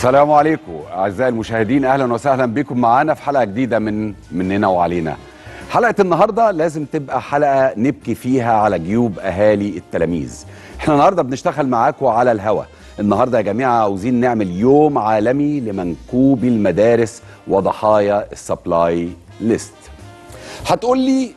السلام عليكم اعزائي المشاهدين اهلا وسهلا بكم معانا في حلقه جديده من مننا وعلينا حلقه النهارده لازم تبقى حلقه نبكي فيها على جيوب اهالي التلاميذ احنا النهارده بنشتغل معاكم على الهوا النهارده يا جماعه عاوزين نعمل يوم عالمي لمنكوبي المدارس وضحايا السبلاي ليست هتقول لي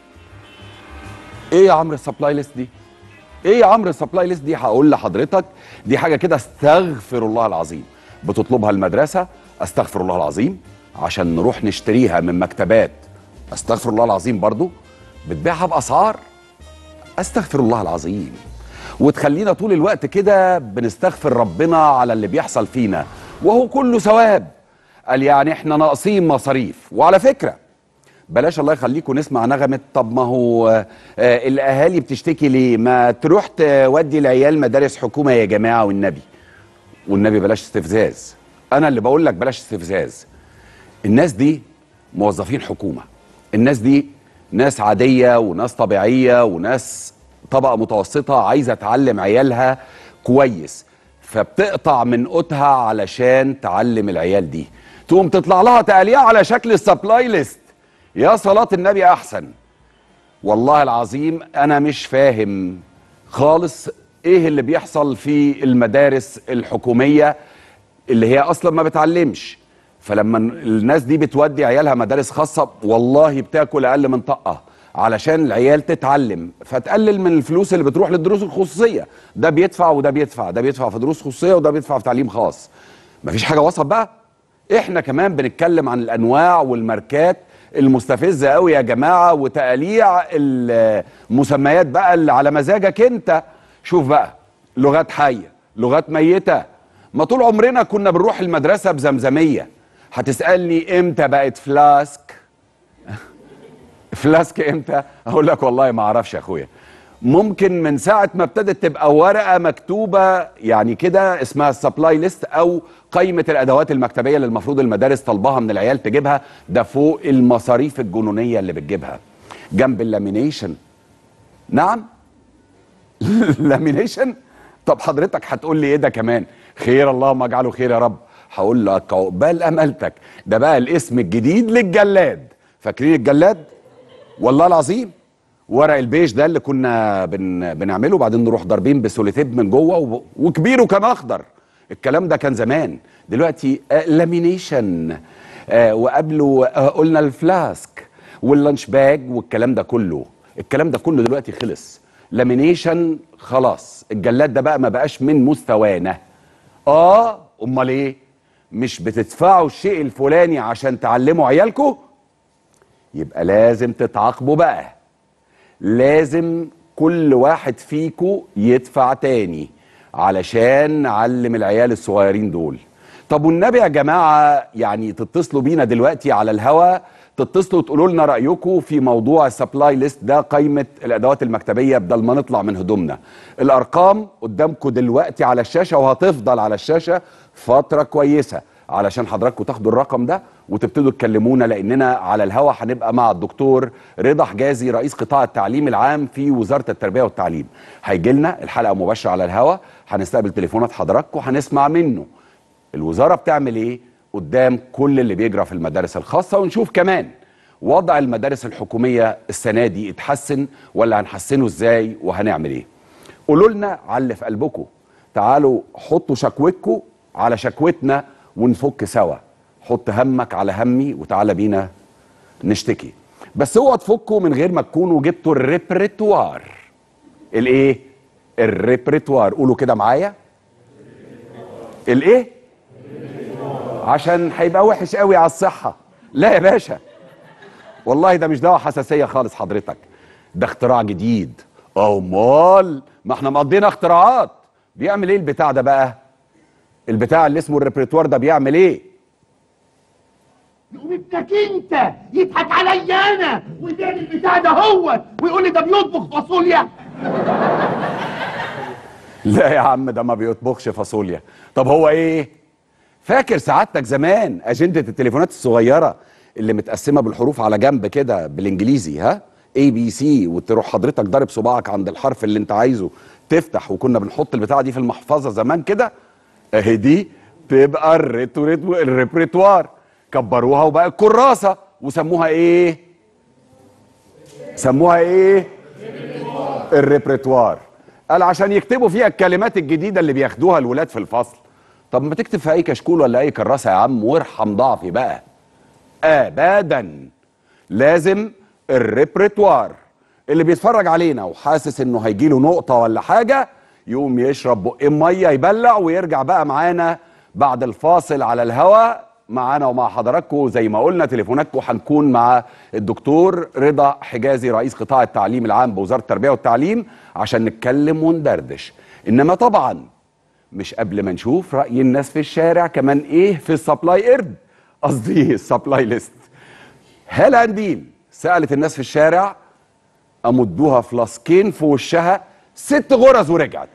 ايه يا عمرو السبلاي ليست دي ايه يا عمرو السبلاي ليست دي هقول لحضرتك دي حاجه كده استغفر الله العظيم بتطلبها المدرسه استغفر الله العظيم عشان نروح نشتريها من مكتبات استغفر الله العظيم برضو بتبيعها باسعار استغفر الله العظيم وتخلينا طول الوقت كده بنستغفر ربنا على اللي بيحصل فينا وهو كله ثواب قال يعني احنا ناقصين مصاريف وعلى فكره بلاش الله يخليكم نسمع نغمة طب ما هو آه آه الأهالي بتشتكي ليه ما تروح تودي العيال مدارس حكومة يا جماعة والنبي والنبي بلاش استفزاز أنا اللي بقول لك بلاش استفزاز الناس دي موظفين حكومة الناس دي ناس عادية وناس طبيعية وناس طبقة متوسطة عايزة تعلم عيالها كويس فبتقطع من قوتها علشان تعلم العيال دي تقوم تطلع لها تقاليع على شكل السبلاي ليست يا صلاة النبي أحسن والله العظيم أنا مش فاهم خالص إيه اللي بيحصل في المدارس الحكومية اللي هي أصلا ما بتعلمش فلما الناس دي بتودي عيالها مدارس خاصة والله بتاكل أقل من طقة علشان العيال تتعلم فتقلل من الفلوس اللي بتروح للدروس الخصوصية ده بيدفع وده بيدفع ده بيدفع في دروس خصوصية وده بيدفع في تعليم خاص مفيش حاجة وسط بقى احنا كمان بنتكلم عن الانواع والماركات المستفزه قوي يا جماعه وتقاليع المسميات بقى اللي على مزاجك انت شوف بقى لغات حيه لغات ميته ما طول عمرنا كنا بنروح المدرسه بزمزميه هتسالني امتى بقت فلاسك فلاسك امتى اقول لك والله ما اعرفش يا اخويا ممكن من ساعة ما ابتدت تبقى ورقة مكتوبة يعني كده اسمها السبلاي ليست أو قائمة الأدوات المكتبية اللي المفروض المدارس طلبها من العيال تجيبها ده فوق المصاريف الجنونية اللي بتجيبها جنب اللامينيشن نعم لامينيشن طب حضرتك هتقول لي ايه ده كمان خير اللهم اجعله خير يا رب هقول لك عقبال املتك ده بقى الاسم الجديد للجلاد فاكرين الجلاد والله العظيم ورق البيج ده اللي كنا بن بنعمله وبعدين نروح ضاربين بسوليتيب من جوه و... وكبيره كان اخضر الكلام ده كان زمان دلوقتي آه لامينيشن آه وقبله آه قلنا الفلاسك واللانش باج والكلام ده كله الكلام ده كله دلوقتي خلص لامينيشن خلاص الجلاد ده بقى ما بقاش من مستوانا اه امال ايه مش بتدفعوا الشيء الفلاني عشان تعلموا عيالكم يبقى لازم تتعاقبوا بقى لازم كل واحد فيكو يدفع تاني علشان نعلم العيال الصغيرين دول طب والنبي يا جماعة يعني تتصلوا بينا دلوقتي على الهوا تتصلوا تقولوا لنا رأيكم في موضوع السبلاي ليست ده قائمة الأدوات المكتبية بدل ما نطلع من هدومنا الأرقام قدامكم دلوقتي على الشاشة وهتفضل على الشاشة فترة كويسة علشان حضراتكم تاخدوا الرقم ده وتبتدوا تكلمونا لاننا على الهوا هنبقى مع الدكتور رضا حجازي رئيس قطاع التعليم العام في وزاره التربيه والتعليم هيجي لنا الحلقه مباشره على الهوا هنستقبل تليفونات حضراتكم هنسمع منه الوزاره بتعمل ايه قدام كل اللي بيجرى في المدارس الخاصه ونشوف كمان وضع المدارس الحكوميه السنه دي اتحسن ولا هنحسنه ازاي وهنعمل ايه قولوا لنا على اللي في قلبكم تعالوا حطوا شكوتكم على شكوتنا ونفك سوا حط همك على همي وتعالى بينا نشتكي بس اوعوا تفكوا من غير ما تكونوا جبتوا الريبريتوار الايه الريبريتوار قولوا كده معايا الايه عشان هيبقى وحش قوي على الصحه لا يا باشا والله ده مش دواء حساسيه خالص حضرتك ده اختراع جديد امال ما احنا مقضينا اختراعات بيعمل ايه البتاع ده بقى البتاع اللي اسمه الريبريتوار ده بيعمل ايه يقوم ابنك انت يضحك عليا انا ويبيع البتاع ده هو ويقول لي ده بيطبخ فاصوليا لا يا عم ده ما بيطبخش فاصوليا طب هو ايه فاكر سعادتك زمان اجنده التليفونات الصغيره اللي متقسمه بالحروف على جنب كده بالانجليزي ها اي بي سي وتروح حضرتك ضارب صباعك عند الحرف اللي انت عايزه تفتح وكنا بنحط البتاعه دي في المحفظه زمان كده اهي دي تبقى الريتوريت الريبريتوار كبروها وبقت كراسه وسموها ايه سموها ايه الريبريتوار قال عشان يكتبوا فيها الكلمات الجديده اللي بياخدوها الولاد في الفصل طب ما تكتب في اي كشكول ولا اي كراسه يا عم وارحم ضعفي بقى ابدا لازم الريبريتوار اللي بيتفرج علينا وحاسس انه هيجي له نقطه ولا حاجه يقوم يشرب بقين ميه يبلع ويرجع بقى معانا بعد الفاصل على الهواء معانا ومع حضراتكم زي ما قلنا تليفوناتكم هنكون مع الدكتور رضا حجازي رئيس قطاع التعليم العام بوزاره التربيه والتعليم عشان نتكلم وندردش انما طبعا مش قبل ما نشوف راي الناس في الشارع كمان ايه في السبلاي قرد قصدي السبلاي ليست هالة قنديل سالت الناس في الشارع امدوها فلاسكين في وشها ست غرز ورجعت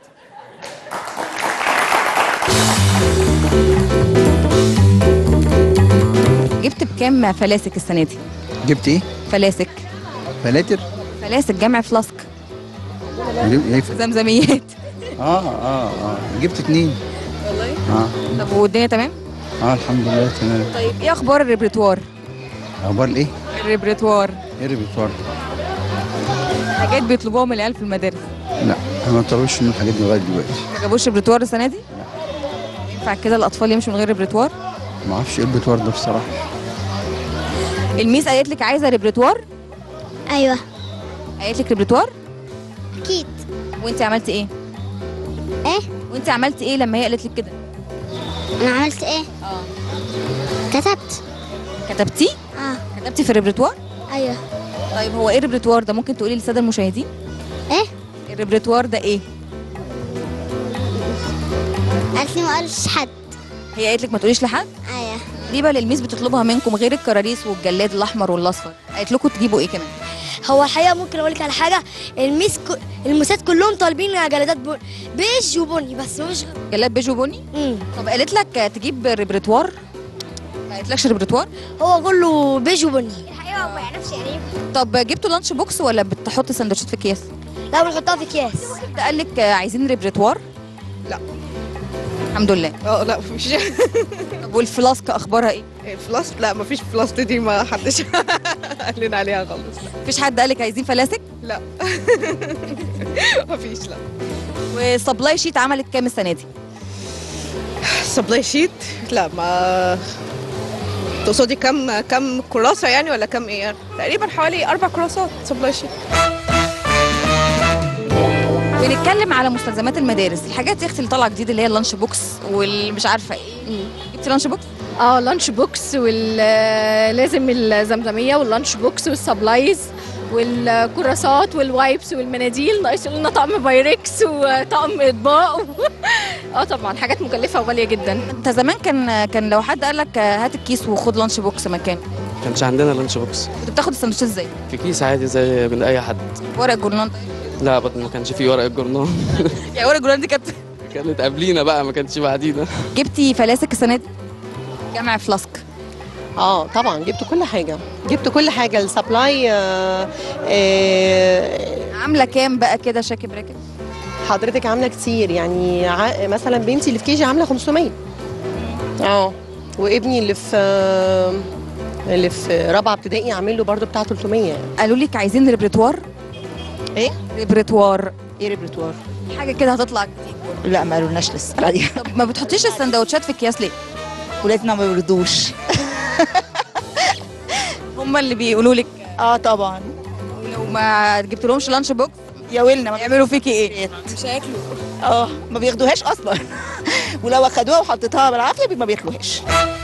جبت بكام فلاسك السنه دي جبت ايه؟ فلاسك فلاتر؟ فلاسك جمع فلاسك جبت ايه؟ ف- زمزميات اه اه اه جبت اتنين والله اه طب والدنيا تمام اه الحمد لله تمام طيب ايه اخبار الريبرتوار اخبار الايه؟ الريبرتوار ايه الريبرتوار؟ حاجات بيطلبوها من العيال في المدارس لا انا ما طلبش من الحاجات دي لغايه دلوقتي ما جابوش ريبرتوار السنه دي ينفع كده الاطفال يمشوا من غير ريبرتوار ما اعرفش ايه الريبرتوار ده بصراحه الميس قالت لك عايزه ريبرتوار ايوه قالت لك ريبرتوار اكيد وانت عملتي ايه ايه وانت عملتي ايه لما هي قالت لك كده انا عملت ايه اه كتبت كتبتيه اه كتبتي في الريبرتوار ايوه طيب هو ايه الريبرتوار ده ممكن تقولي للساده المشاهدين ايه الريبرتوار ده ايه قالت لي ما قالش حد هي قالت لك ما تقوليش لحد ايوه دي بقى الميس بتطلبها منكم غير الكراريس والجلاد الاحمر والاصفر قالت لكم تجيبوا ايه كمان هو الحقيقه ممكن اقول لك على حاجه الميس ك... الموسات كلهم طالبين جلادات بن... بيج وبني بس مش جلاد بيج وبني مم. طب قالت لك تجيب ريبرتوار ما قالتلكش ريبرتوار هو كله بيج وبني الحقيقه ما يعرفش يعني ايه طب جبتوا لانش بوكس ولا بتحط سندوتشات في اكياس لا بنحطها في اكياس ده قال لك عايزين ريبرتوار لا. الحمد لله اه لا مفيش طب والفلاسك اخبارها ايه الفلاست لا مفيش فلاست دي ما حدش قال لنا عليها خالص مفيش حد قال لك عايزين فلاسك لا مفيش لا وسبلاي شيت عملت كام السنه دي سبلاي شيت لا ما تقصدي كم كم كراسه يعني ولا كم ايه تقريبا حوالي اربع كراسات سبلاي شيت بنتكلم على مستلزمات المدارس الحاجات يا اختي اللي طالعه جديد اللي هي اللانش بوكس والمش عارفه ايه جبتي لانش بوكس اه لانش بوكس ولازم الزمزميه واللانش بوكس والسبلايز والكراسات والوايبس والمناديل ناقص لنا طقم بايركس وطقم اطباق اه طبعا حاجات مكلفه وغاليه جدا انت زمان كان كان لو حد قال لك هات الكيس وخد لانش بوكس مكان كانش عندنا لانش بوكس كنت بتاخد السندوتشات ازاي في كيس عادي زي من اي حد ورق جورنال لا برضه ما كانش في ورق الجورنال يعني ورق جورنال دي كانت كانت قبلينا بقى ما كانش بعدينا جبتي فلاسك السنه دي جمع فلاسك اه طبعا جبت كل حاجه جبت كل حاجه السبلاي آه آه عامله كام بقى كده شاكب راكب حضرتك عامله كتير يعني ع... مثلا بنتي اللي في كيجي عامله 500 اه وابني اللي في آه اللي في رابعه ابتدائي عامل له برضه بتاع 300 يعني قالوا لك عايزين ريبرتوار ايه ريبرتوار ايه ريبرتوار؟ حاجه كده هتطلع جديد لا ما قالولناش لسه لا دي طب ما بتحطيش السندوتشات في اكياس ليه ولادنا ما بيرضوش هم اللي بيقولوا لك اه طبعا ولو ما جبت لهمش لانش بوكس يا ويلنا ما يعملوا فيكي ايه مش هياكلوا اه ما بياخدوهاش اصلا ولو اخدوها وحطيتها بالعافيه ما بياكلوهاش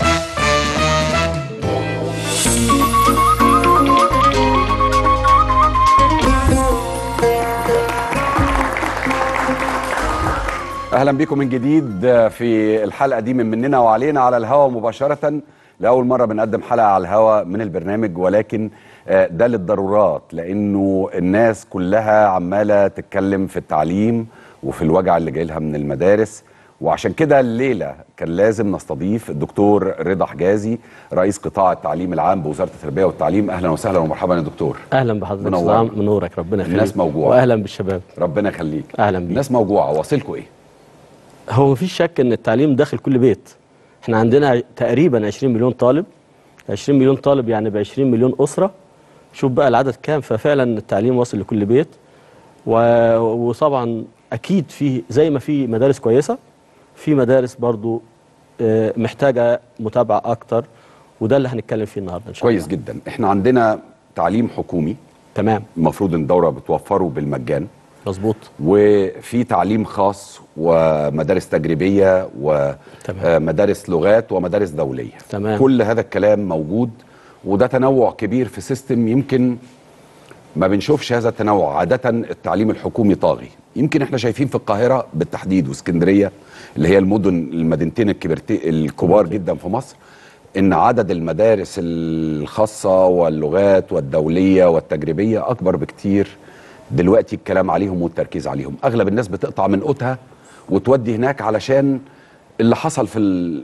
اهلا بكم من جديد في الحلقه دي من مننا وعلينا على الهوا مباشره لاول مره بنقدم حلقه على الهوا من البرنامج ولكن آه، ده للضرورات لانه الناس كلها عماله تتكلم في التعليم وفي الوجع اللي جاي لها من المدارس وعشان كده الليله كان لازم نستضيف الدكتور رضا حجازي رئيس قطاع التعليم العام بوزاره التربيه والتعليم اهلا وسهلا ومرحبا يا دكتور اهلا بحضرتك منور. سلام منورك ربنا يخليك الناس موجوعة. واهلا بالشباب ربنا يخليك اهلا بيك الناس موجوعه واصلكم ايه هو مفيش شك ان التعليم داخل كل بيت احنا عندنا تقريبا 20 مليون طالب 20 مليون طالب يعني ب 20 مليون اسره شوف بقى العدد كام ففعلا التعليم واصل لكل بيت و... وطبعا اكيد في زي ما في مدارس كويسه في مدارس برضو آه، محتاجه متابعه اكتر وده اللي هنتكلم فيه النهارده ان شاء كويس جدا احنا عندنا تعليم حكومي تمام المفروض ان الدوله بتوفره بالمجان مظبوط وفي تعليم خاص ومدارس تجريبيه ومدارس لغات ومدارس دوليه تمام. كل هذا الكلام موجود وده تنوع كبير في سيستم يمكن ما بنشوفش هذا التنوع عاده التعليم الحكومي طاغي يمكن احنا شايفين في القاهره بالتحديد واسكندريه اللي هي المدن المدينتين الكبرتي الكبار جدا في مصر ان عدد المدارس الخاصه واللغات والدوليه والتجريبيه اكبر بكتير دلوقتي الكلام عليهم والتركيز عليهم اغلب الناس بتقطع من قوتها وتودي هناك علشان اللي حصل في ال...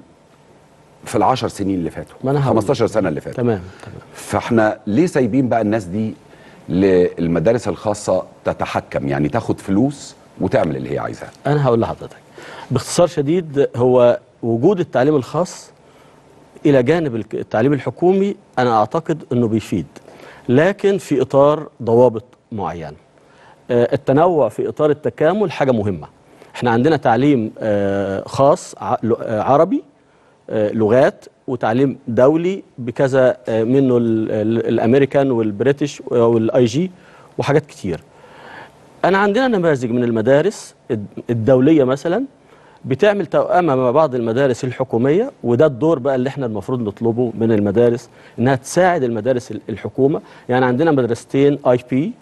في العشر سنين اللي فاتوا ما أنا هقول. 15 سنه اللي فاتوا تمام تمام فاحنا ليه سايبين بقى الناس دي للمدارس الخاصه تتحكم يعني تاخد فلوس وتعمل اللي هي عايزاه انا هقول لحضرتك باختصار شديد هو وجود التعليم الخاص الى جانب الك- التعليم الحكومي انا اعتقد انه بيفيد لكن في اطار ضوابط معينه آه، التنوع في اطار التكامل حاجه مهمه احنا عندنا تعليم آه، خاص ع- ل- آه، عربي آه، لغات وتعليم دولي بكذا آه، منه ال- ال- الامريكان والبريتش والاي جي وحاجات كتير انا عندنا نماذج من المدارس الد- الدوليه مثلا بتعمل توأمة مع بعض المدارس الحكومية وده الدور بقى اللي احنا المفروض نطلبه من المدارس انها تساعد المدارس ال- الحكومة يعني عندنا مدرستين اي بي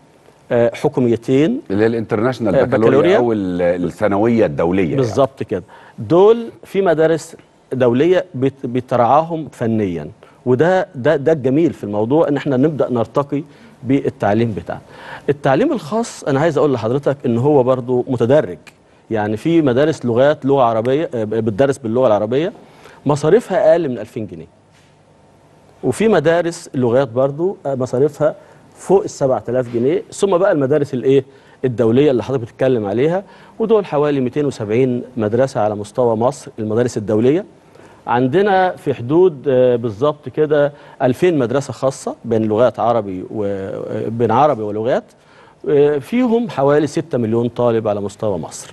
حكوميتين اللي هي الانترناشونال آه، بكالوريا بكالوريا. او ال- الثانويه الدوليه بالظبط كده دول في مدارس دوليه بت- بترعاهم فنيا وده ده ده الجميل في الموضوع ان احنا نبدا نرتقي بالتعليم بتاعنا التعليم الخاص انا عايز اقول لحضرتك ان هو برضو متدرج يعني في مدارس لغات لغه عربيه آه، بتدرس باللغه العربيه مصاريفها اقل من 2000 جنيه وفي مدارس لغات برضو آه، مصاريفها فوق ال 7000 جنيه ثم بقى المدارس الايه الدوليه اللي حضرتك بتتكلم عليها ودول حوالي 270 مدرسه على مستوى مصر المدارس الدوليه عندنا في حدود آه، بالظبط كده 2000 مدرسه خاصه بين لغات عربي وبين عربي ولغات آه، فيهم حوالي 6 مليون طالب على مستوى مصر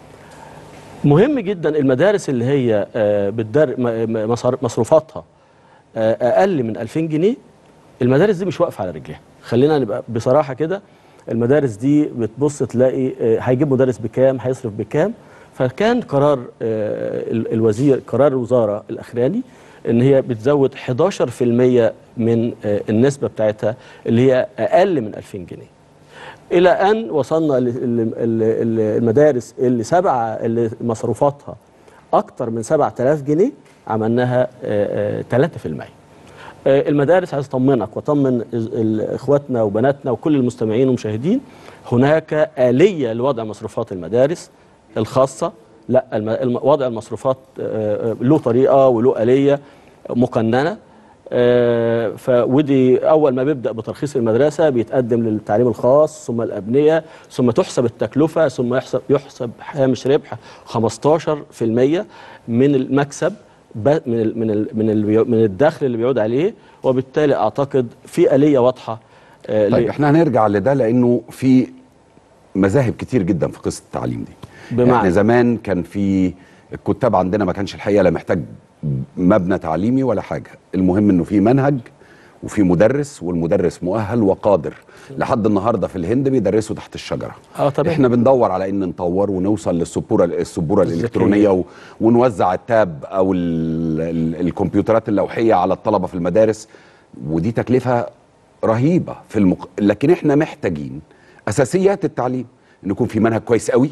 مهم جدا المدارس اللي هي آه، بتدر م- م- مصار- مصروفاتها آه، اقل من 2000 جنيه المدارس دي مش واقفه على رجليها خلينا نبقى بصراحه كده المدارس دي بتبص تلاقي آه، هيجيب مدرس بكام هيصرف بكام فكان قرار آه، ال- الوزير قرار الوزاره الاخراني ان هي بتزود 11% من آه، النسبه بتاعتها اللي هي اقل من 2000 جنيه الى ان وصلنا ل- ل- ل- ل- المدارس اللي سبعه اللي مصروفاتها اكتر من 7000 جنيه عملناها آه، آه، 3% آه، المدارس عايز اطمنك واطمن إز- ال- اخواتنا وبناتنا وكل المستمعين والمشاهدين هناك آلية لوضع مصروفات المدارس الخاصة لا الم- الم- وضع المصروفات آه، آه، له طريقة وله آلية مقننة آه، فودي اول ما بيبدا بترخيص المدرسه بيتقدم للتعليم الخاص ثم الابنيه ثم تحسب التكلفه ثم يحسب يحسب هامش ربح 15% من المكسب ب- من ال من ال من ال من الدخل اللي بيعود عليه وبالتالي اعتقد في اليه واضحه آه، طيب ل- احنا هنرجع لده لانه في مذاهب كتير جدا في قصه التعليم دي بمعنى؟ احنا زمان كان في الكتاب عندنا ما كانش الحقيقه لا محتاج مبنى تعليمي ولا حاجه المهم انه في منهج وفي مدرس والمدرس مؤهل وقادر لحد النهارده في الهند بيدرسوا تحت الشجره اه طبعا احنا بندور على ان نطور ونوصل للسبوره السبوره الالكترونيه و... ونوزع التاب او ال... ال... الكمبيوترات اللوحيه على الطلبه في المدارس ودي تكلفه رهيبه في المق... لكن احنا محتاجين اساسيات التعليم ان يكون في منهج كويس قوي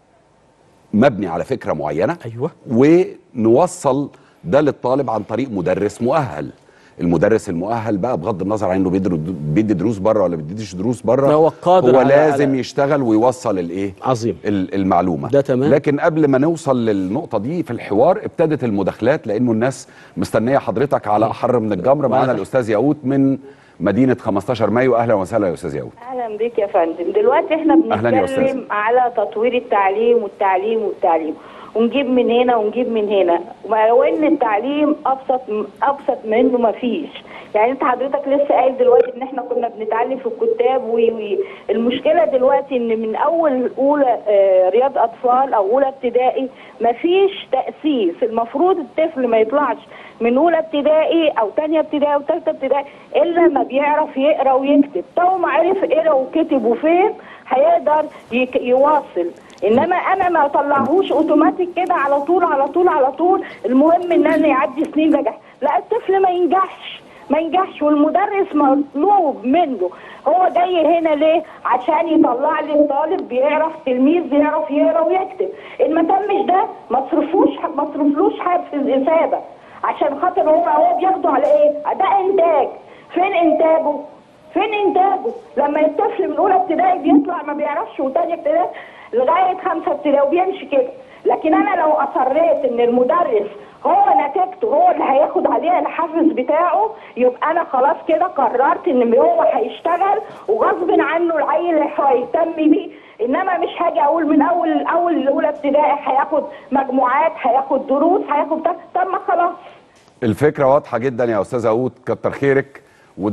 مبني على فكره معينه ايوه ونوصل ده للطالب عن طريق مدرس مؤهل المدرس المؤهل بقى بغض النظر عن انه بيدر- بيدي دروس بره ولا بيديش دروس بره هو قادر هو على- لازم على- يشتغل ويوصل الايه عظيم ال- المعلومه ده تمام. لكن قبل ما نوصل للنقطه دي في الحوار ابتدت المداخلات لانه الناس مستنيه حضرتك على احر من الجمر معانا الاستاذ ياقوت من مدينه 15 مايو اهلا وسهلا يا استاذ ياقوت اهلا بك يا فندم دلوقتي احنا أهلاً يا أستاذ. بنتكلم على تطوير التعليم والتعليم والتعليم ونجيب من هنا ونجيب من هنا ولو ان التعليم ابسط ابسط منه ما فيش يعني انت حضرتك لسه قايل دلوقتي ان احنا كنا بنتعلم في الكتاب و و- المشكله دلوقتي ان من اول اولى آه، رياض اطفال او اولى ابتدائي مفيش تاسيس المفروض الطفل ما يطلعش من اولى ابتدائي او تانية ابتدائي او تالتة ابتدائي الا ما بيعرف يقرا ويكتب تو ما عرف يقرا وكتب وفين هيقدر يك- يواصل انما انا ما اطلعهوش اوتوماتيك كده على طول على طول على طول المهم ان انا يعدي سنين نجاح لا الطفل ما ينجحش ما ينجحش والمدرس مطلوب منه هو جاي هنا ليه عشان يطلع لي الطالب بيعرف تلميذ بيعرف يقرا ويكتب ان ما تمش ده ما تصرفوش ما تصرفلوش حافز اثابه عشان خاطر هو هو بياخده على ايه ده انتاج فين انتاجه فين انتاجه لما الطفل من اولى ابتدائي بيطلع ما بيعرفش وتانية ابتدائي لغايه خمسه ابتدائي وبيمشي كده لكن انا لو اصريت ان المدرس هو نتيجته هو اللي هياخد عليها الحافز بتاعه يبقى انا خلاص كده قررت ان هو هيشتغل وغصب عنه العيل هيهتم بيه انما مش هاجي اقول من اول اول الاولى ابتدائي هياخد مجموعات هياخد دروس هياخد ده طب ما خلاص الفكره واضحه جدا يا استاذ عود كتر خيرك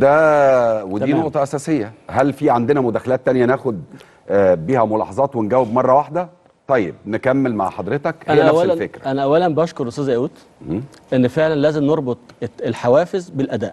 وده ودي تمام. نقطه اساسيه هل في عندنا مداخلات تانية ناخد آه، بيها ملاحظات ونجاوب مره واحده طيب نكمل مع حضرتك هي انا نفس اولا الفكره انا اولا بشكر استاذ ياقوت ان فعلا لازم نربط الت- الحوافز بالاداء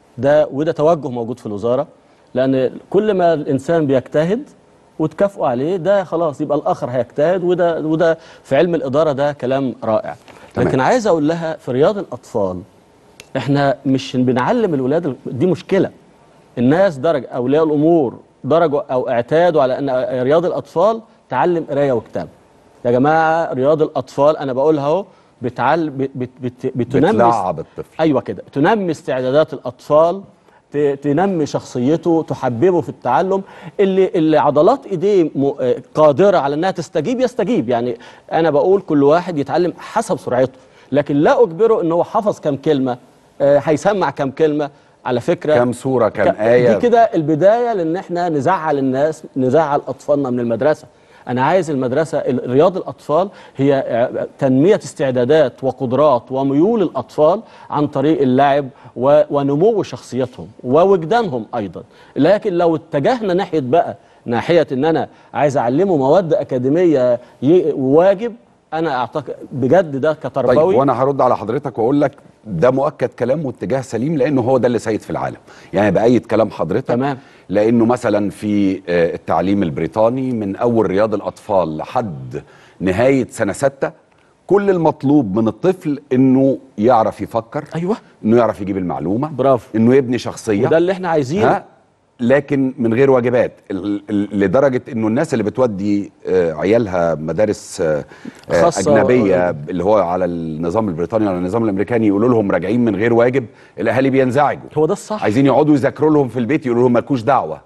ده وده توجه موجود في الوزاره لان كل ما الانسان بيجتهد وتكافئوا عليه ده خلاص يبقى الاخر هيجتهد وده وده في علم الاداره ده كلام رائع تمام. لكن عايز اقول لها في رياض الاطفال احنا مش بنعلم الولاد دي مشكله الناس درج اولياء الامور درجوا او اعتادوا على ان رياض الاطفال تعلم قرايه وكتابه يا جماعه رياض الاطفال انا بقولها اهو بتعل بت بت بت بتنمي بتلعب الطفل ايوه كده تنمي استعدادات الاطفال ت- تنمي شخصيته تحببه في التعلم اللي اللي عضلات ايديه م- آه، قادره على انها تستجيب يستجيب يعني انا بقول كل واحد يتعلم حسب سرعته لكن لا اجبره ان هو حفظ كام كلمه آه، هيسمع كام كلمه على فكره كام سوره كام ك- ايه دي كده البدايه لان احنا نزعل الناس نزعل اطفالنا من المدرسه انا عايز المدرسه ال- رياض الاطفال هي ع- تنميه استعدادات وقدرات وميول الاطفال عن طريق اللعب و- ونمو شخصيتهم ووجدانهم ايضا لكن لو اتجهنا ناحيه بقى ناحيه ان انا عايز اعلمه مواد اكاديميه ي- واجب انا اعتقد بجد ده كتربوي طيب وانا هرد على حضرتك واقول لك ده مؤكد كلام واتجاه سليم لانه هو ده اللي سيد في العالم يعني بايد كلام حضرتك تمام. لانه مثلا في آه، التعليم البريطاني من اول رياض الاطفال لحد نهايه سنه سته كل المطلوب من الطفل انه يعرف يفكر ايوه انه يعرف يجيب المعلومه برافو انه يبني شخصيه وده اللي احنا عايزينه ها لكن من غير واجبات ال- ال- لدرجه انه الناس اللي بتودي آه، عيالها مدارس آه، آه، خاصة. اجنبيه اللي هو على النظام البريطاني ولا النظام الامريكاني يقولوا لهم راجعين من غير واجب الاهالي بينزعجوا هو ده الصح عايزين يقعدوا يذاكروا لهم في البيت يقولوا لهم مالكوش دعوه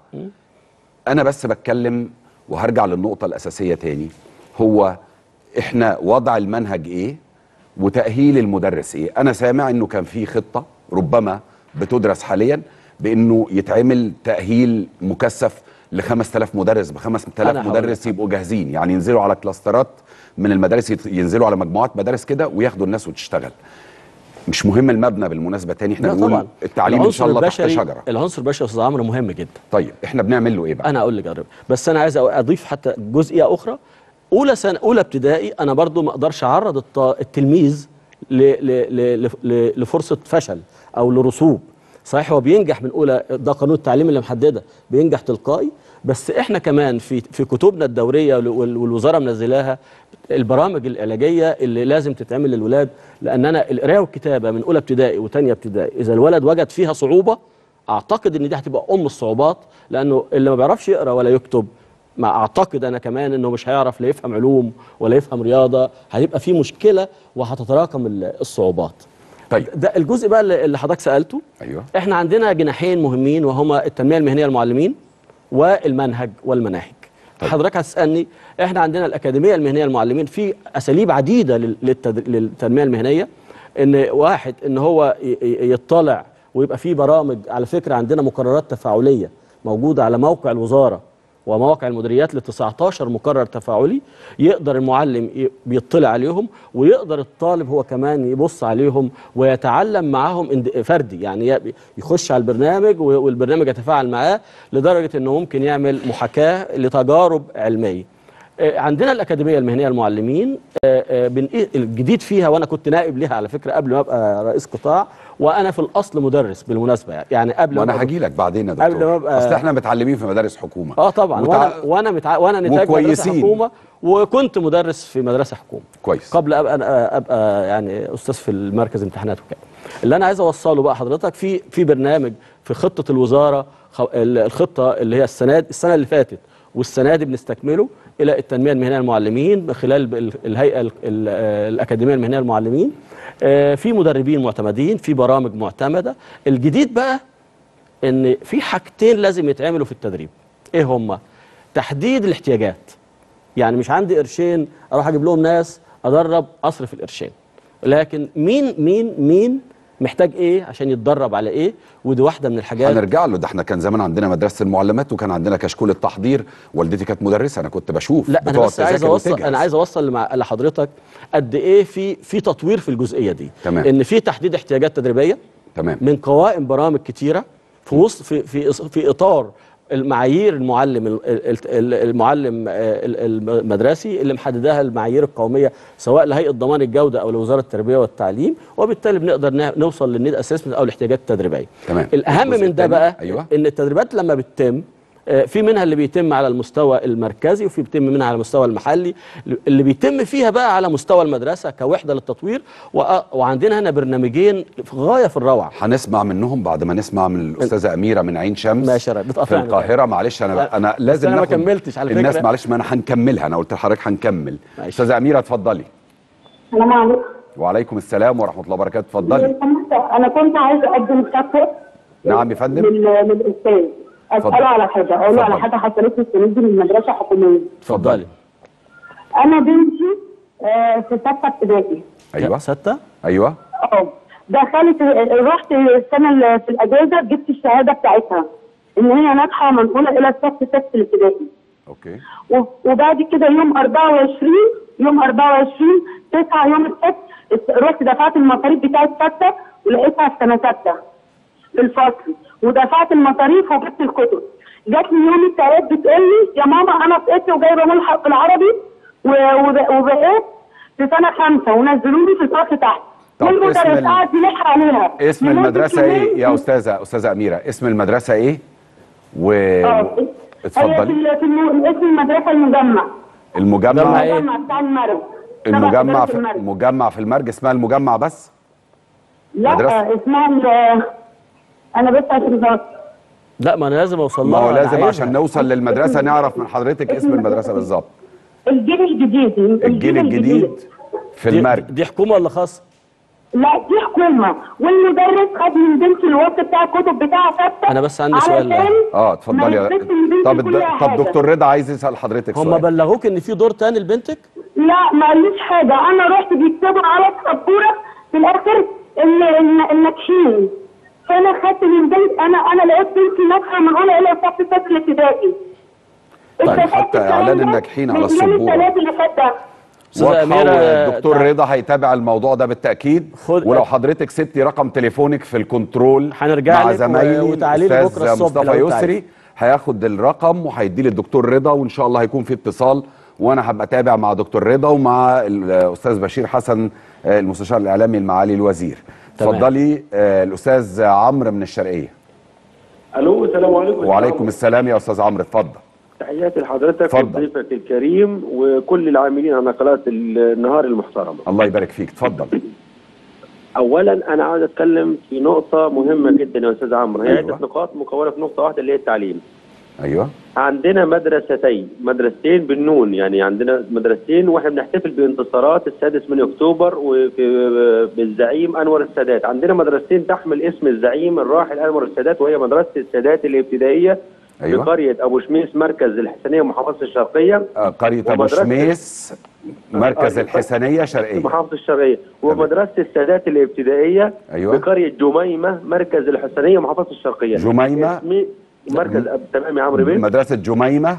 انا بس بتكلم وهرجع للنقطه الاساسيه تاني هو احنا وضع المنهج ايه وتاهيل المدرس ايه انا سامع انه كان في خطه ربما بتدرس حاليا بانه يتعمل تاهيل مكثف ل 5000 مدرس ب 5000 أنا هقول مدرس يبقوا جاهزين يعني ينزلوا على كلاسترات من المدارس يت- ينزلوا على مجموعات مدارس كده وياخدوا الناس وتشتغل مش مهم المبنى بالمناسبه تاني احنا لا بنقول طبعا التعليم ان شاء الله تحت البشري- شجره العنصر البشري يا استاذ عمرو مهم جدا طيب احنا بنعمل له ايه بقى انا اقول لك يا رب بس انا عايز اضيف حتى جزئيه اخرى اولى سنه اولى ابتدائي انا برضو ما اقدرش اعرض الط- التلميذ ل ل ل ل لفرصه فشل او لرسوب صحيح هو بينجح من اولى ده قانون التعليم اللي محدده بينجح تلقائي بس احنا كمان في في كتبنا الدوريه وال- والوزاره منزلاها البرامج العلاجيه اللي لازم تتعمل للولاد لان انا القرايه والكتابه من اولى ابتدائي وثانيه ابتدائي اذا الولد وجد فيها صعوبه اعتقد ان دي هتبقى ام الصعوبات لانه اللي ما بيعرفش يقرا ولا يكتب ما اعتقد انا كمان انه مش هيعرف لا يفهم علوم ولا يفهم رياضه هيبقى في مشكله وهتتراكم ال- الصعوبات طيب ده الجزء بقى اللي اللي حضرتك سالته ايوه احنا عندنا جناحين مهمين وهما التنميه المهنيه للمعلمين والمنهج والمناهج طيب. حضرتك هتسالني احنا عندنا الاكاديميه المهنيه للمعلمين في اساليب عديده لل- للتد... للتنميه المهنيه ان واحد ان هو ي- ي- يطلع ويبقى في برامج على فكره عندنا مقررات تفاعليه موجوده على موقع الوزاره ومواقع المديريات ل 19 مقرر تفاعلي يقدر المعلم ي- بيطلع عليهم ويقدر الطالب هو كمان يبص عليهم ويتعلم معاهم اند- فردي يعني ي- يخش على البرنامج و- والبرنامج يتفاعل معاه لدرجه انه ممكن يعمل محاكاه لتجارب علميه. آه، عندنا الأكاديمية المهنية للمعلمين آه، آه، بنقي- الجديد فيها وأنا كنت نائب ليها على فكرة قبل ما أبقى رئيس قطاع وأنا في الأصل مدرس بالمناسبة يعني- يعني قبل وانا أبقى- هاجي لك بعدين يا قبل ما دكتور أبقى- اصل احنا متعلمين في مدارس حكومه اه طبعا متع- وانا وانا متع... وانا نتاج مدرسه وكويسين. حكومه وكنت مدرس في مدرسه حكومه كويس قبل ابقى أنا ابقى يعني استاذ في المركز امتحانات وكده اللي انا عايز اوصله بقى حضرتك في في برنامج في خطه الوزاره خ... ال- الخطه اللي هي السنه السنه اللي فاتت والسنه دي بنستكمله الى التنميه المهنيه للمعلمين من خلال ب- الهيئه ال- ال- آه، الاكاديميه المهنيه للمعلمين آه، في مدربين معتمدين في برامج معتمده الجديد بقى ان في حاجتين لازم يتعملوا في التدريب ايه هما تحديد الاحتياجات يعني مش عندي قرشين اروح اجيب لهم ناس ادرب اصرف القرشين لكن مين مين مين محتاج ايه عشان يتدرب على ايه ودي واحده من الحاجات هنرجع له ده احنا كان زمان عندنا مدرسه المعلمات وكان عندنا كشكول التحضير والدتي كانت مدرسه انا كنت بشوف لا انا بتقعد بس عايز تذاكر اوصل وتجهز. انا عايز اوصل لمع- لحضرتك قد ايه في في تطوير في الجزئيه دي تمام. ان في تحديد احتياجات تدريبيه تمام من قوائم برامج كتيره في وسط في في في اطار المعايير المعلم ال- ال- ال- المعلم آه، ال- المدرسي اللي محددها المعايير القوميه سواء لهيئه ضمان الجوده او لوزاره التربيه والتعليم وبالتالي بنقدر ن- نوصل للنيد اسسمنت او الاحتياجات التدريبيه تمام الاهم الجزء من ده التاني، بقى أيوة. ان التدريبات لما بتتم آه، في منها اللي بيتم على المستوى المركزي وفي بيتم منها على المستوى المحلي اللي بيتم فيها بقى على مستوى المدرسه كوحده للتطوير وأ- وعندنا هنا برنامجين في غايه في الروعه هنسمع منهم بعد ما نسمع من الاستاذه اميره من عين شمس ماشي يا رب، في بتقاطعني القاهره معلش انا انا بس لازم أنا ما ناخد كملتش على الناس فكرة. معلش ما انا هنكملها انا قلت لحضرتك هنكمل استاذه اميره اتفضلي السلام عليكم وعليكم السلام ورحمه الله وبركاته اتفضلي انا كنت عايزه اقدم شكوى نعم يا فندم لل- للاستاذ اتفضل. اساله على حاجه اقول له على اتفضل. حاجه حصلت لي السنه دي من مدرسه حكوميه اتفضلي انا بنتي آه، في سته ابتدائي ايوه سته ايوه اه دخلت رحت السنه اللي في الاجازه جبت الشهاده بتاعتها ان هي ناجحه منقوله الى الصف السادس الابتدائي اوكي و- وبعد كده يوم 24 يوم 24 9 يوم السبت رحت دفعت المصاريف بتاعت سته ولقيتها في سنه سته في الفصل ودفعت المصاريف وجبت الكتب جات لي يوم الثلاث بتقول لي يا ماما انا سقطت وجايبه ملحق في العربي و- وب- وبقيت في سنه خمسه ونزلوني في الفصل تحت طب والمدرس اسم ال- قعد يلح عليها اسم لمدة المدرسه ايه يومين. يا استاذه استاذه اميره اسم المدرسه ايه و اه هي في اتفضلي ال- في الم- اسم المدرسه المجمع المجمع المجمع بتاع المرج تبع المجمع مدرسة في المرج. مجمع في المرج اسمها المجمع بس لا مدرسة؟ اسمها ال- انا بس عشان بس لا ما انا لازم اوصل ما لها هو أنا لازم عايزها. عشان نوصل للمدرسه نعرف من حضرتك اسم المدرسه بالظبط الجيل الجديد الجيل الجديد في دي- المرج دي حكومه ولا خاص لا دي حكومه والمدرس خد من بنتي الوقت بتاع الكتب بتاعها ثابته انا بس عندي سؤال علشان اه اتفضلي ما يا يثبتش من بنتي طب كل طب حاجة. دكتور رضا عايز يسال حضرتك هم سؤال بلغوك ان في دور تاني لبنتك لا ما قاليش حاجه انا رحت بيكتبوا على السبوره في الاخر ال- ال- الناجحين فانا خدت من بنت انا انا لقيت بنتي ناجحه من اولى الى الصف السادس الابتدائي طيب استفدت حتى الكلام اعلان ده الناجحين من على يوم السبوره الثلاث اللي فات ده أستاذة واضحة أميرة، والدكتور تع- رضا هيتابع الموضوع ده بالتاكيد خد- ولو حضرتك سبتي رقم تليفونك في الكنترول هنرجع مع لك و- زمايلي وتعالي لي الأستاذ بكرة الصبح مصطفى لو أنت يسري هياخد الرقم وهيديه للدكتور رضا وان شاء الله هيكون في اتصال وانا هبقى اتابع مع دكتور رضا ومع الاستاذ بشير حسن آه، المستشار الاعلامي المعالي الوزير تمام. اتفضلي آه، الاستاذ عمرو من الشرقيه الو السلام عليكم وعليكم السلام يا استاذ عمرو اتفضل تحياتي لحضرتك اتفضل. وضيفك الكريم وكل العاملين على قناه النهار المحترمه. الله يبارك فيك اتفضل اولا انا عاوز اتكلم في نقطه مهمه جدا يا استاذ عمرو هي أيوة. عده نقاط مكونه في نقطه واحده اللي هي التعليم. ايوه عندنا مدرستين مدرستين بالنون يعني عندنا مدرستين واحنا بنحتفل بانتصارات السادس من اكتوبر وفي بالزعيم انور السادات عندنا مدرستين تحمل اسم الزعيم الراحل انور السادات وهي مدرسه السادات الابتدائيه أيوة. بقريه ابو شميس مركز الحسنيه محافظه الشرقيه آه، قريه ابو ومدرسة- شميس مركز آه، الحسنيه شرقيه محافظه الشرقيه ومدرسه السادات الابتدائيه أيوة. بقريه جميمه مركز الحسنيه محافظه الشرقيه جميمة. اسمي مركز أب- تمام يا عمرو بيه مدرسه جميمه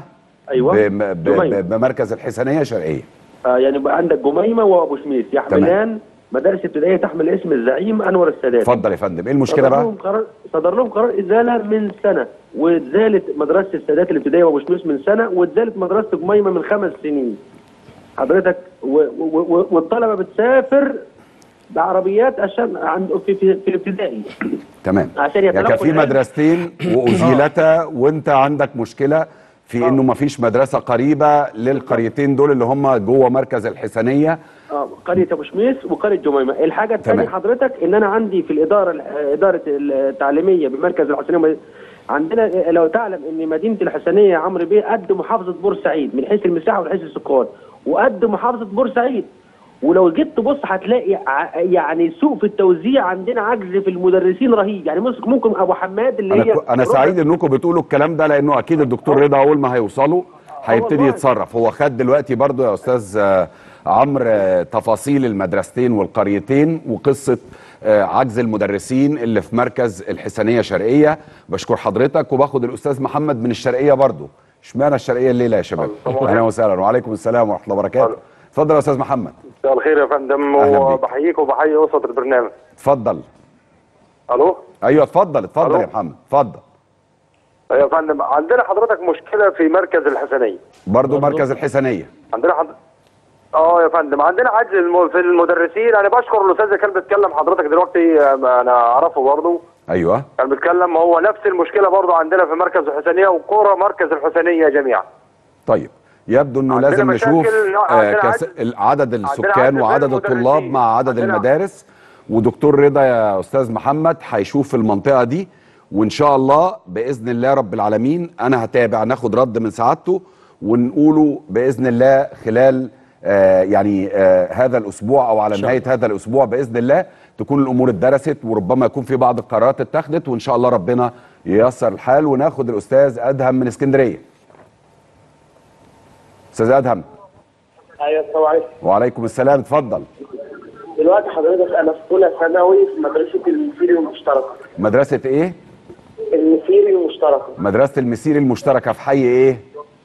ايوه بم- ب- جميمة. ب- بمركز الحسنيه شرقيه آه يعني بقى عندك جميمه وابو شميس يحملان مدارس ابتدائيه تحمل اسم الزعيم انور السادات اتفضل يا فندم ايه المشكله صدر بقى لهم قرار صدر لهم قرار ازاله من سنه واتزالت مدرسه السادات الابتدائيه وابو شميس من سنه واتزالت مدرسه جميمه من خمس سنين حضرتك و- و- و- والطلبه بتسافر بعربيات عشان عند في في, في الابتدائي تمام عشان يعني كان يتلقوا في العلم. مدرستين وازيلتا وانت عندك مشكله في انه ما فيش مدرسه قريبه للقريتين دول اللي هم جوه مركز الحسنيه اه قريه ابو شميس وقريه جميمه الحاجه الثانيه تمام. حضرتك ان انا عندي في الاداره اداره التعليميه بمركز الحسنيه عندنا لو تعلم ان مدينه الحسنيه يا عمرو بيه قد محافظه بورسعيد من حيث المساحه ومن حيث السكان وقد محافظه بورسعيد ولو جيت تبص هتلاقي ع- يعني سوء في التوزيع عندنا عجز في المدرسين رهيب يعني ممكن ممكن ابو حماد اللي انا هي ك- انا سعيد انكم بتقولوا الكلام ده لانه اكيد الدكتور رضا اول ما هيوصلوا هيبتدي والله. يتصرف هو خد دلوقتي برضو يا استاذ آه، عمرو آه، تفاصيل المدرستين والقريتين وقصه آه، عجز المدرسين اللي في مركز الحسنيه شرقيه بشكر حضرتك وباخد الاستاذ محمد من الشرقيه برضو اشمعنى الشرقيه الليله يا شباب اهلا وسهلا وعليكم السلام ورحمه الله وبركاته اتفضل يا استاذ محمد مساء الخير يا فندم أهلا بيك. وبحييك وبحيي وسط البرنامج اتفضل الو ايوه اتفضل اتفضل ألو. يا محمد اتفضل يا فندم عندنا حضرتك مشكله في مركز الحسنيه برضو مركز الحسنيه عندنا حض... اه يا فندم عندنا عجز الم... في المدرسين انا بشكر الاستاذ اللي كان بيتكلم حضرتك دلوقتي آه، انا اعرفه برضه ايوه كان بيتكلم هو نفس المشكله برضه عندنا في مركز الحسنيه وقرى مركز الحسنيه جميعا طيب يبدو انه عندنا لازم مشاكل، نشوف آه عندنا كس... عدد- عدد عدد السكان من وعدد المدرسين. الطلاب مع عدد عندنا- المدارس ودكتور رضا يا استاذ محمد هيشوف المنطقه دي وان شاء الله باذن الله رب العالمين انا هتابع ناخد رد من سعادته ونقوله باذن الله خلال آه يعني آه هذا الاسبوع او على إن شاء نهايه هذا الاسبوع باذن الله تكون الامور اتدرست وربما يكون في بعض القرارات اتخذت وان شاء الله ربنا ييسر الحال وناخد الاستاذ ادهم من اسكندريه استاذ ادهم ايوه السلام عليكم وعليكم السلام اتفضل دلوقتي حضرتك انا في اولى ثانوي في مدرسه المسيري المشتركه مدرسة ايه؟ المسيري المشتركه مدرسة المسير المشتركة في حي ايه؟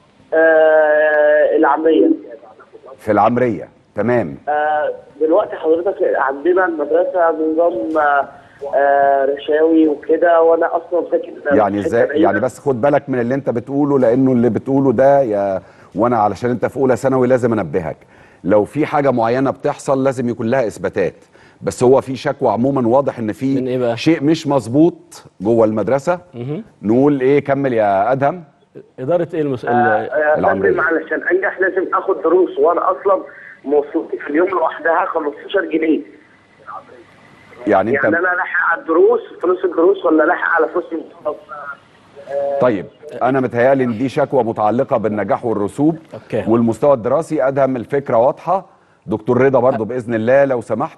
آه العاميه في العمرية تمام آه دلوقتي حضرتك عندنا المدرسه بنظام آه آه رشاوي وكده وانا اصلا ساكن يعني في ازاي حتة يعني بعيدة. بس خد بالك من اللي انت بتقوله لانه اللي بتقوله ده يا وانا علشان انت في اولى ثانوي لازم انبهك لو في حاجة معينة بتحصل لازم يكون لها اثباتات بس هو في شكوى عموما واضح ان في إيه بقى؟ شيء مش مظبوط جوه المدرسة مهم. نقول ايه كمل يا ادهم اداره ايه المس... آه يا العمرية. فندم علشان انجح لازم اخد دروس وانا اصلا مواصلتي في اليوم لوحدها 15 جنيه يعني انت يعني انا لاحق على الدروس فلوس الدروس ولا لاحق على فلوس المواصلات طيب انا متهيألي ان دي شكوى متعلقه بالنجاح والرسوب أوكي. والمستوى الدراسي ادهم الفكره واضحه دكتور رضا برضو باذن الله لو سمحت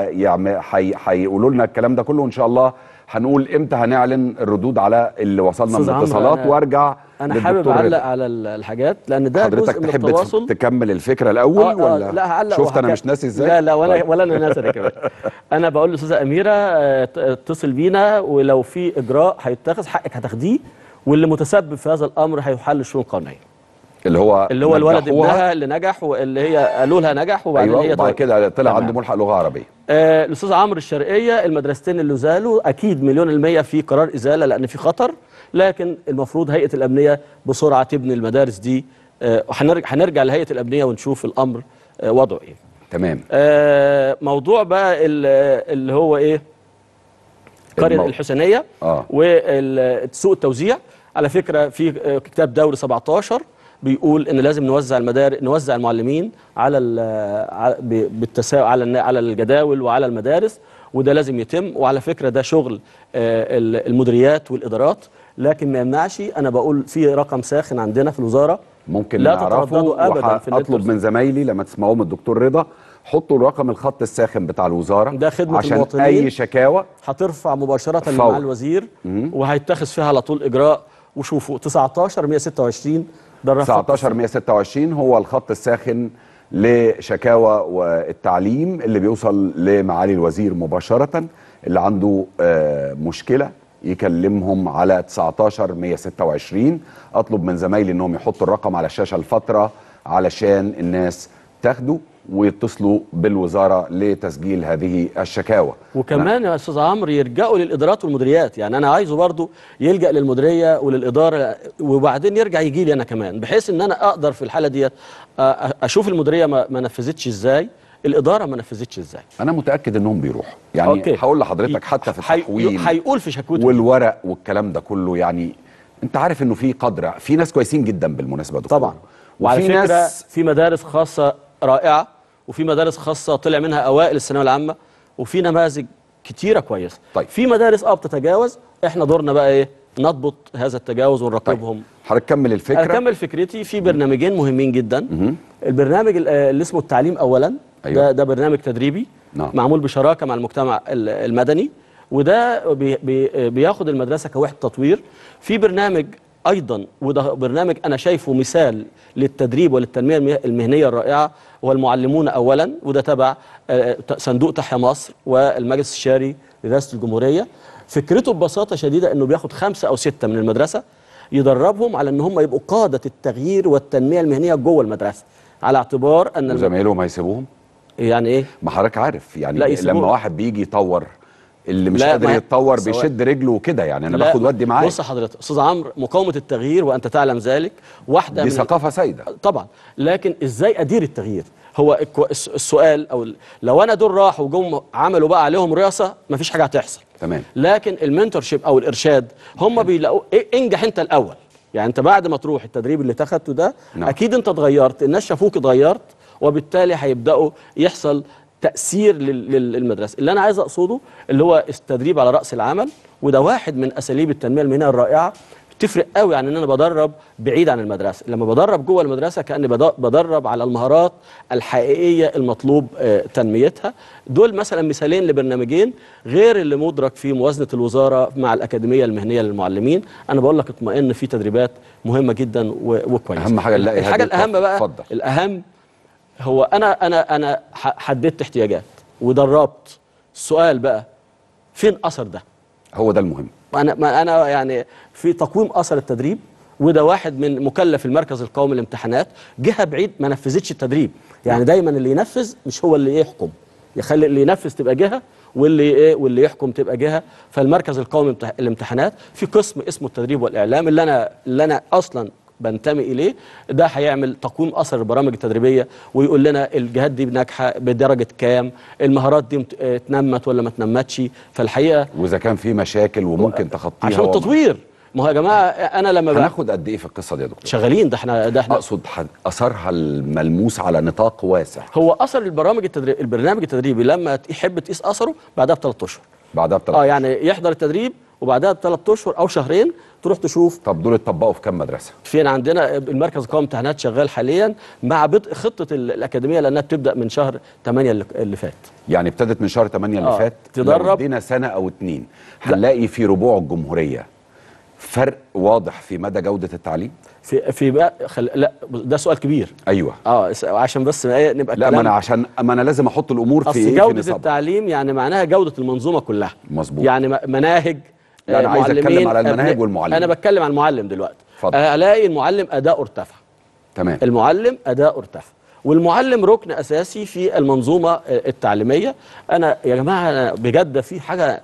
هيقولوا لنا الكلام ده كله وان شاء الله هنقول امتى هنعلن الردود على اللي وصلنا من أستاذ عمرو، اتصالات أنا- وارجع انا حابب للدكتور اعلق رضا. على ال- الحاجات لان ده حضرتك جزء من تحب التواصل تكمل الفكره الاول آه، آه، ولا لا هعلق شفت انا وهك- مش ناسي ازاي لا لا ولا طيب. ولا انا ناسي أنا كمان انا بقول للاستاذه اميره آه، ت- اتصل بينا ولو في اجراء هيتخذ حقك هتاخديه واللي متسبب في هذا الامر هيحل الشؤون القانونيه اللي هو اللي هو الولد نجحوها. ابنها اللي نجح واللي هي قالوا لها نجح وبعدين ايوه هي وبعد طلعت. كده طلع تمام. عنده ملحق لغه عربيه آه، الاستاذ عمرو الشرقيه المدرستين اللي زالوا اكيد مليون المية في قرار ازاله لان في خطر لكن المفروض هيئه الامنيه بسرعه تبني المدارس دي آه، وهنرجع هنرجع لهيئه الامنيه ونشوف الامر آه، وضعه ايه تمام آه، موضوع بقى ال- اللي هو ايه قريه المو- الحسينيه اه وسوق التوزيع على فكره في آه، كتاب دوري 17 بيقول ان لازم نوزع المدار نوزع المعلمين على ال- ع- ب- بالتساوي على النا- على الجداول وعلى المدارس وده لازم يتم وعلى فكره ده شغل آه، ال- المديريات والادارات لكن ما يمنعش انا بقول في رقم ساخن عندنا في الوزاره ممكن لا نعرفه تترددوا ابدا في اللي اطلب من زمايلي لما تسمعوه من الدكتور رضا حطوا الرقم الخط الساخن بتاع الوزاره ده خدمة عشان المواطنين. اي شكاوى هترفع مباشرة فور. مع الوزير مم. وهيتخذ فيها على طول إجراء وشوفوا 19 126 ده الرقم 19 126 هو الخط الساخن لشكاوى والتعليم اللي بيوصل لمعالي الوزير مباشرة اللي عنده آه، مشكلة يكلمهم على 19 126 اطلب من زمايلي انهم يحطوا الرقم على الشاشه الفتره علشان الناس تاخده ويتصلوا بالوزاره لتسجيل هذه الشكاوى وكمان يا استاذ عمرو يرجعوا للادارات والمديريات يعني انا عايزه برضو يلجا للمديريه وللاداره وبعدين يرجع يجي لي انا كمان بحيث ان انا اقدر في الحاله ديت آه، اشوف المديريه ما ما نفذتش ازاي الاداره ما نفذتش ازاي انا متاكد انهم بيروحوا يعني أوكي. هقول لحضرتك حتى في حي- التحويل هيقول في شكوته والورق والكلام ده كله يعني انت عارف انه في قدر في ناس كويسين جدا بالمناسبه يا دكتور طبعا وعلى وفي فكره ناس في مدارس خاصه رائعه وفي مدارس خاصه طلع منها اوائل الثانويه العامه وفي نماذج كتيره كويسه طيب. في مدارس اه بتتجاوز احنا دورنا بقى ايه نضبط هذا التجاوز ونراقبهم حضرتك كمل الفكره اكمل فكرتي في برنامجين مهمين جدا البرنامج ال- آه، اللي اسمه التعليم اولا أيوة. ده ده برنامج تدريبي نعم. معمول بشراكه مع المجتمع ال- المدني وده بي بي بياخد المدرسه كوحده تطوير في برنامج ايضا وده برنامج انا شايفه مثال للتدريب وللتنميه المه- المهنيه الرائعه هو المعلمون اولا وده تبع آه، ت- صندوق تحيا مصر والمجلس الشاري لرئاسه الجمهوريه فكرته ببساطه شديده انه بياخد خمسه او سته من المدرسه يدربهم على ان هم يبقوا قاده التغيير والتنميه المهنيه جوه المدرسه على اعتبار ان الم- وزمايلهم هيسيبوهم يعني ايه ما حضرتك عارف يعني لا يسيبوهم. لما واحد بيجي يطور اللي مش لا، قادر ما- يتطور سواء. بيشد رجله وكده يعني انا لا، باخد ودي معاه بص حضرتك استاذ عمرو مقاومه التغيير وانت تعلم ذلك واحده دي من ثقافه سائده طبعا لكن ازاي ادير التغيير هو الكو- الس- السؤال او ال- لو انا دول راحوا وجم عملوا بقى عليهم رئاسه مفيش حاجه هتحصل تمام لكن المنتورشيب او الارشاد هم بيلاقوا إيه انجح انت الاول يعني انت بعد ما تروح التدريب اللي اتخذته ده نعم. اكيد انت اتغيرت الناس شافوك اتغيرت وبالتالي هيبداوا يحصل تاثير لل- لل- للمدرسه اللي انا عايز اقصده اللي هو التدريب على راس العمل وده واحد من اساليب التنميه المهنيه الرائعه تفرق قوي عن ان انا بدرب بعيد عن المدرسه لما بدرب جوه المدرسه كاني بد- بدرب على المهارات الحقيقيه المطلوب آه، تنميتها دول مثلا مثالين لبرنامجين غير اللي مدرك في موازنه الوزاره مع الاكاديميه المهنيه للمعلمين انا بقول لك اطمئن في تدريبات مهمه جدا و- وكويسه أهم حاجة نلاقي الحاجه هذه الاهم بقى اتفضل. الاهم هو انا انا انا ح- حددت احتياجات ودربت السؤال بقى فين اثر ده هو ده المهم انا ما انا يعني في تقويم اثر التدريب وده واحد من مكلف المركز القومي للامتحانات جهه بعيد ما نفذتش التدريب يعني دايما اللي ينفذ مش هو اللي يحكم يخلي اللي ينفذ تبقى جهه واللي ايه واللي يحكم تبقى جهه فالمركز القومي للامتح- للامتحانات في قسم اسمه التدريب والاعلام اللي انا اللي انا اصلا بنتمي اليه ده هيعمل تقويم اثر البرامج التدريبيه ويقول لنا الجهات دي ناجحه بدرجه كام المهارات دي مت- اه اتنمت ولا ما اتنمتش فالحقيقه واذا كان في مشاكل وممكن تخطيها عشان وما- التطوير ما هو يا جماعه انا لما بقى هناخد قد ايه في القصه دي يا دكتور شغالين ده احنا ده احنا اقصد حد- اثرها الملموس على نطاق واسع هو اثر البرامج التدريب البرنامج التدريبي لما يحب تقيس اثره بعدها بثلاث اشهر بعدها بثلاث اه يعني يحضر التدريب وبعدها بثلاث اشهر او شهرين تروح تشوف طب دول اتطبقوا في كام مدرسه فين عندنا المركز القومي للامتحانات شغال حاليا مع بدء خطه ال- الاكاديميه لانها بتبدا من شهر 8 اللي- اللي فات يعني ابتدت من شهر 8 اللي آه، فات تدرب. لو ادينا سنه او اتنين هنلاقي في ربوع الجمهوريه فرق واضح في مدى جوده التعليم في في بقى خل... لا ده سؤال كبير ايوه اه س- عشان بس ما إيه نبقى لا ما الكلام- انا عشان ما انا لازم احط الامور في اصل ايه في جوده نصابها. التعليم يعني معناها جوده المنظومه كلها مظبوط يعني م- مناهج لا، أنا آه، عايز أتكلم معلمين، على المناهج أبناء- والمعلم. انا بتكلم عن المعلم دلوقتي اتفضل. آه، الاقي المعلم اداؤه ارتفع تمام المعلم اداؤه ارتفع والمعلم ركن اساسي في المنظومه آه، التعليميه انا يا جماعه أنا بجد في حاجه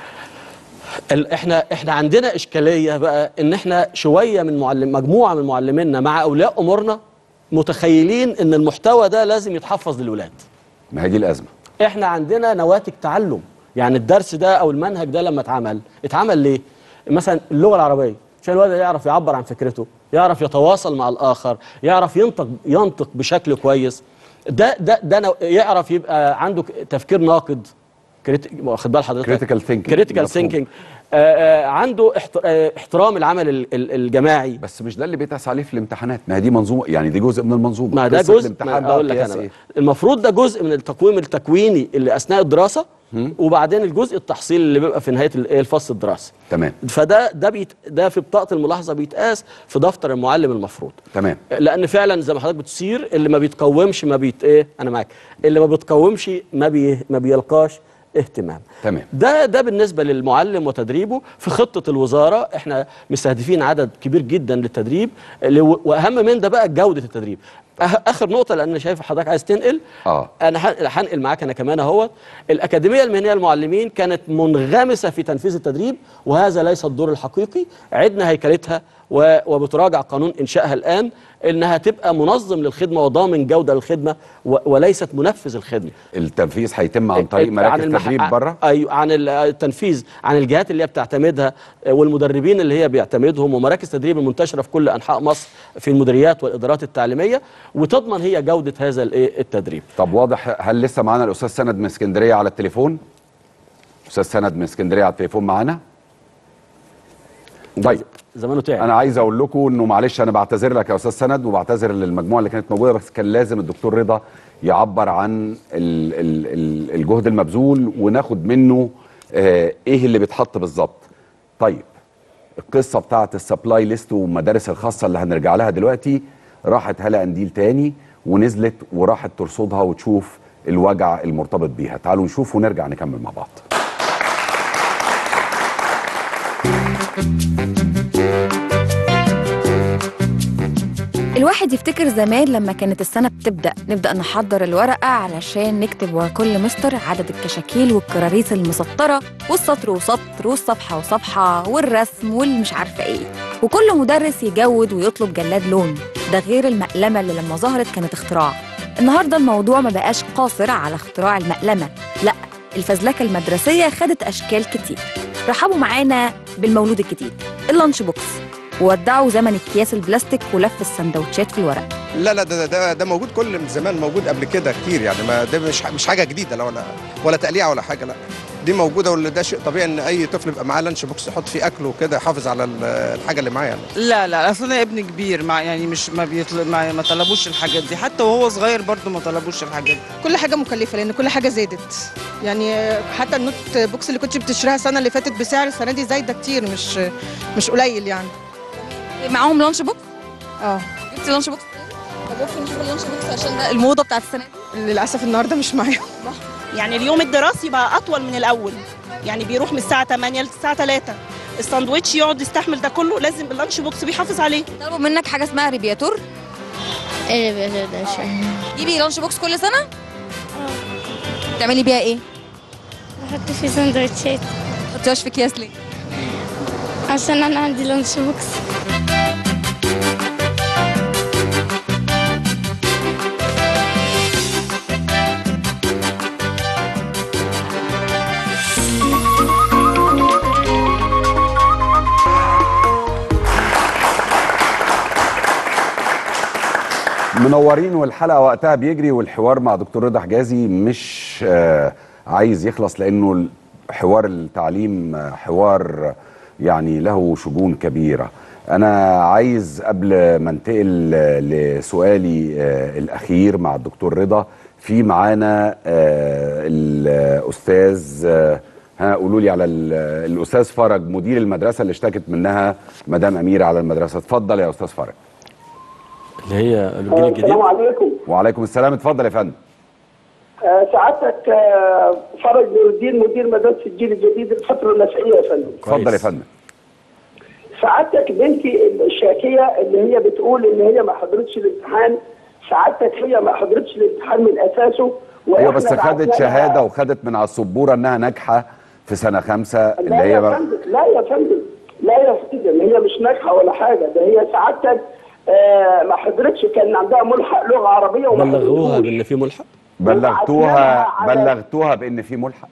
ال- احنا احنا عندنا اشكاليه بقى ان احنا شويه من معلم مجموعه من معلمينا مع اولياء امورنا متخيلين ان المحتوى ده لازم يتحفظ للولاد ما هي دي الازمه احنا عندنا نواتج تعلم يعني الدرس ده او المنهج ده لما اتعمل اتعمل ليه مثلا اللغه العربيه عشان الولد يعرف يعبر عن فكرته يعرف يتواصل مع الاخر يعرف ينطق ينطق بشكل كويس ده ده ده نوع- يعرف يبقى عنده ك- تفكير ناقد كريت... واخد بال حضرتك Critical thinking. كريتيكال مفهوم. ثينكينج عنده احت... آه، احترام العمل ال- ال- الجماعي بس مش ده اللي بيتقاس عليه في الامتحانات ما هي دي منظومه يعني دي جزء من المنظومه ما ده قصة جزء الامتحان ما بقى اقول لك قياس انا بقى. إيه؟ المفروض ده جزء من التقويم التكويني اللي اثناء الدراسه هم؟ وبعدين الجزء التحصيلي اللي بيبقى في نهايه ال- إيه الفصل الدراسي تمام فده ده بيت ده في بطاقه الملاحظه بيتقاس في دفتر المعلم المفروض تمام لان فعلا زي ما حضرتك بتشير اللي ما بيتقومش ما بيت ايه انا معاك اللي ما بيتقومش ما بي ما بيلقاش اهتمام تمام ده ده بالنسبه للمعلم وتدريبه في خطه الوزاره احنا مستهدفين عدد كبير جدا للتدريب اللي- واهم من ده بقى جوده التدريب أه- اخر نقطه لان شايف حضرتك عايز تنقل اه انا ه- هنقل معاك انا كمان اهوت الاكاديميه المهنيه للمعلمين كانت منغمسه في تنفيذ التدريب وهذا ليس الدور الحقيقي عدنا هيكلتها و- وبتراجع قانون انشائها الان انها تبقى منظم للخدمه وضامن جوده للخدمه و- وليست منفذ الخدمه التنفيذ هيتم عن طريق مراكز المح- تدريب بره ايوه عن ال- التنفيذ عن الجهات اللي هي بتعتمدها آه، والمدربين اللي هي بيعتمدهم ومراكز تدريب المنتشره في كل انحاء مصر في المديريات والادارات التعليميه وتضمن هي جوده هذا الإيه؟ التدريب طب واضح هل لسه معانا الاستاذ سند من اسكندريه على التليفون استاذ سند من اسكندريه على التليفون معانا طيب زمانه تعب انا عايز اقول لكم انه معلش انا بعتذر لك يا استاذ سند وبعتذر للمجموعه اللي كانت موجوده بس كان لازم الدكتور رضا يعبر عن ال ال ال الجهد المبذول وناخد منه آه ايه اللي بيتحط بالظبط طيب القصه بتاعت السبلاي ليست والمدارس الخاصه اللي هنرجع لها دلوقتي راحت هلا قنديل تاني ونزلت وراحت ترصدها وتشوف الوجع المرتبط بيها تعالوا نشوف ونرجع نكمل مع بعض الواحد يفتكر زمان لما كانت السنة بتبدأ نبدأ نحضر الورقة علشان نكتب ورا كل مستر عدد الكشاكيل والكراريس المسطرة والسطر وسطر والصفحة وصفحة والرسم والمش عارفة ايه وكل مدرس يجود ويطلب جلاد لون ده غير المقلمة اللي لما ظهرت كانت اختراع النهاردة الموضوع ما بقاش قاصر على اختراع المقلمة لا الفزلكة المدرسية خدت أشكال كتير رحبوا معانا بالمولود الجديد اللانش بوكس وودعوا زمن اكياس البلاستيك ولف السندوتشات في الورق لا لا ده ده ده موجود كل من زمان موجود قبل كده كتير يعني ما ده مش مش حاجه جديده لا ولا ولا تقليعه ولا حاجه لا دي موجوده واللي ده شيء طبيعي ان اي طفل يبقى معاه لانش بوكس يحط فيه اكله وكده يحافظ على ال- الحاجه اللي معاه يعني لا لا اصل انا ابني كبير مع يعني مش ما بيطلب ما, ما طلبوش الحاجات دي حتى وهو صغير برضه ما طلبوش الحاجات دي كل حاجه مكلفه لان كل حاجه زادت يعني حتى النوت بوكس اللي كنت بتشتريها السنه اللي فاتت بسعر السنه دي زايده كتير مش مش قليل يعني معاهم لانش بوكس اه جبتي لانش بوكس طب ممكن نشوف اللانش بوكس عشان ده الموضه بتاعت السنه دي للاسف النهارده مش معايا يعني اليوم الدراسي بقى اطول من الاول يعني بيروح من الساعه 8 للساعه 3 الساندوتش يقعد يستحمل ده كله لازم اللانش بوكس بيحافظ عليه طلبوا منك حاجه اسمها ريبياتور ايه الريبياتور ده مش فاهم جيبي لانش بوكس كل سنه تعملي بيها ايه بحط فيه سندوتشات ما تحطيهاش في اكياس ليه عشان انا عندي لانش بوكس منورين والحلقه وقتها بيجري والحوار مع دكتور رضا حجازي مش آه عايز يخلص لانه حوار التعليم آه، حوار يعني له شجون كبيره انا عايز قبل ما انتقل آه، لسؤالي آه الاخير مع الدكتور رضا في معانا آه الاستاذ آه ها قولوا لي على ال- الاستاذ فرج مدير المدرسه اللي اشتكت منها مدام اميره على المدرسه اتفضل يا استاذ فرج اللي هي الجيل الجديد السلام عليكم وعليكم السلام اتفضل يا فندم آه، سعادتك آه، فرج نور الدين مدير مدرسه الجيل الجديد الفتره النسائيه يا فندم اتفضل يا فندم سعادتك بنتي الشاكيه اللي هي بتقول ان هي ما حضرتش الامتحان سعادتك هي ما حضرتش الامتحان من اساسه ايوه بس وإحنا خدت بعتنا شهاده لها- وخدت من على السبوره انها ناجحه في سنه خمسه اللي لا يا هي فندم لا يا فندم لا يا فندم هي مش ناجحه ولا حاجه ده هي سعادتك آه، ما حضرتش كان عندها ملحق لغه عربيه وما بلغوها حضرتوش. بان في ملحق بلغتوها على- بلغتوها بان في ملحق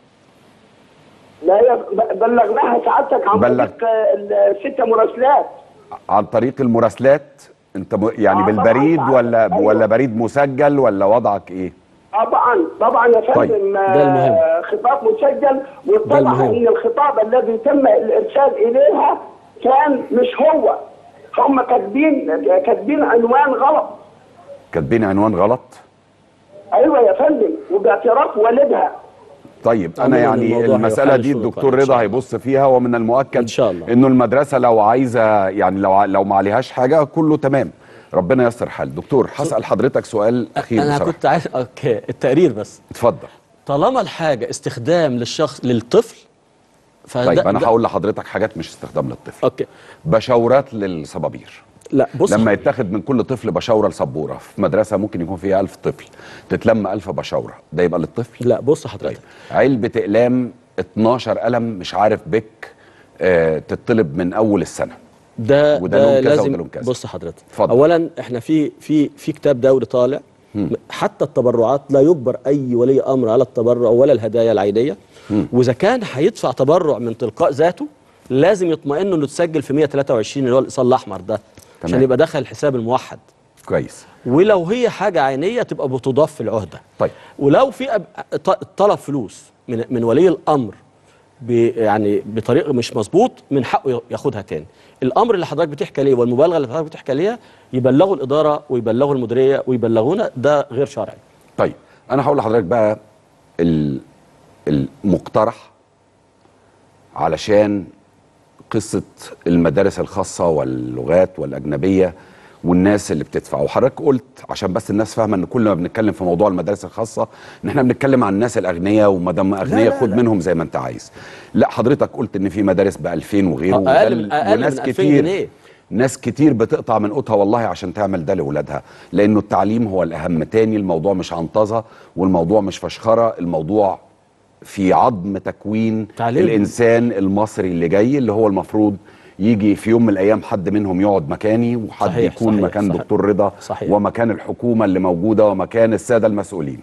لا يا ب- بلغناها سعادتك عن بلغ. طريق آه، الست مراسلات عن طريق المراسلات انت م... يعني آه، بالبريد طبعاً. ولا أيوة. ولا بريد مسجل ولا وضعك ايه طبعا طبعا يا فندم طيب، آه، ده المهم. خطاب مسجل واتضح المهم. ان الخطاب الذي تم الارسال اليها كان مش هو هم كاتبين كاتبين عنوان غلط كاتبين عنوان غلط ايوه يا فندم وباعتراف والدها طيب انا عموماً يعني الموضوع المساله هيحل دي شروطا الدكتور إن شاء رضا هيبص فيها ومن المؤكد ان شاء الله انه المدرسه لو عايزه يعني لو ع- لو ما عليهاش حاجه كله تمام ربنا ييسر حال دكتور هسال حضرتك سؤال اخير انا بصراحة. كنت عايز اوكي التقرير بس اتفضل طالما الحاجه استخدام للشخص للطفل فده طيب انا ده- هقول لحضرتك حاجات مش استخدام للطفل اوكي بشاورات للصبابير لا بص لما يتاخد من كل طفل بشاوره لسبوره في مدرسه ممكن يكون فيها ألف طفل تتلم ألف بشاوره ده يبقى للطفل لا بص حضرتك علبه اقلام 12 قلم مش عارف بك آه تطلب من اول السنه ده وده ده لون كذا لازم وده لون كذا. بص حضرتك اتفضل. اولا احنا في في في كتاب دوري طالع حتى التبرعات لا يجبر اي ولي امر على التبرع ولا الهدايا العينيه واذا كان هيدفع تبرع من تلقاء ذاته لازم يطمئن انه تسجل في 123 اللي هو الايصال الاحمر ده عشان تمام. يبقى دخل الحساب الموحد كويس ولو هي حاجه عينيه تبقى بتضاف في العهده طيب ولو في أب- ط- طلب فلوس من من ولي الامر ب يعني بطريقه مش مظبوط من حقه ياخدها تاني الامر اللي حضرتك بتحكي عليه والمبالغه اللي حضرتك بتحكي عليها يبلغوا الاداره ويبلغوا المديريه ويبلغونا ده غير شرعي طيب انا هقول لحضرتك بقى ال- المقترح علشان قصه المدارس الخاصه واللغات والاجنبيه والناس اللي بتدفع وحضرتك قلت عشان بس الناس فاهمه ان كل ما بنتكلم في موضوع المدارس الخاصه ان احنا بنتكلم عن الناس الاغنياء وما دام اغنياء خد منهم زي ما انت عايز لا حضرتك قلت ان في مدارس ب 2000 وغيره أقل وده من- ال- أقل من وناس 2000 كتير جنيه. ناس كتير بتقطع من قوتها والله عشان تعمل ده لاولادها لانه التعليم هو الاهم تاني الموضوع مش عنطزه والموضوع مش فشخره الموضوع في عظم تكوين تعليم. الانسان المصري اللي جاي اللي هو المفروض يجي في يوم من الايام حد منهم يقعد مكاني وحد صحيح، يكون صحيح، مكان صحيح. دكتور رضا صحيح. ومكان الحكومه اللي موجوده ومكان الساده المسؤولين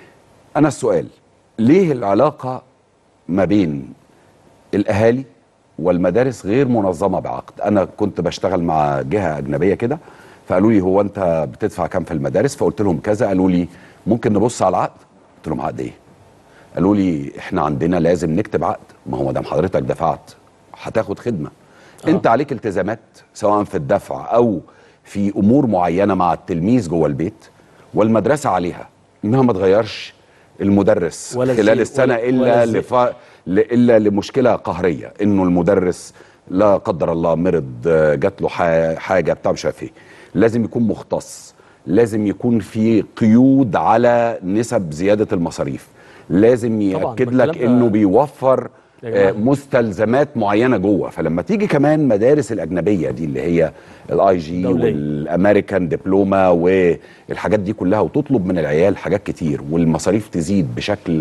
انا السؤال ليه العلاقه ما بين الاهالي والمدارس غير منظمه بعقد انا كنت بشتغل مع جهه اجنبيه كده فقالوا لي هو انت بتدفع كام في المدارس فقلت لهم كذا قالوا لي ممكن نبص على العقد قلت لهم عقد ايه قالوا لي احنا عندنا لازم نكتب عقد ما هو ما دام حضرتك دفعت هتاخد خدمه آه. انت عليك التزامات سواء في الدفع او في امور معينه مع التلميذ جوه البيت والمدرسه عليها انها ما تغيرش المدرس ولا خلال الزي- السنه ولا- الا ولا الزي. لف... ل- الا لمشكله قهريه انه المدرس لا قدر الله مرض آه، جات له ح- حاجه بتاع مش عارف ايه لازم يكون مختص لازم يكون في قيود على نسب زياده المصاريف لازم طبعاً، ياكد بالكلام لك ده- انه بيوفر يا جماعة. آه، مستلزمات معينه جوه فلما تيجي كمان مدارس الاجنبيه دي اللي هي الاي جي دولية. والامريكان دبلوما والحاجات دي كلها وتطلب من العيال حاجات كتير والمصاريف تزيد بشكل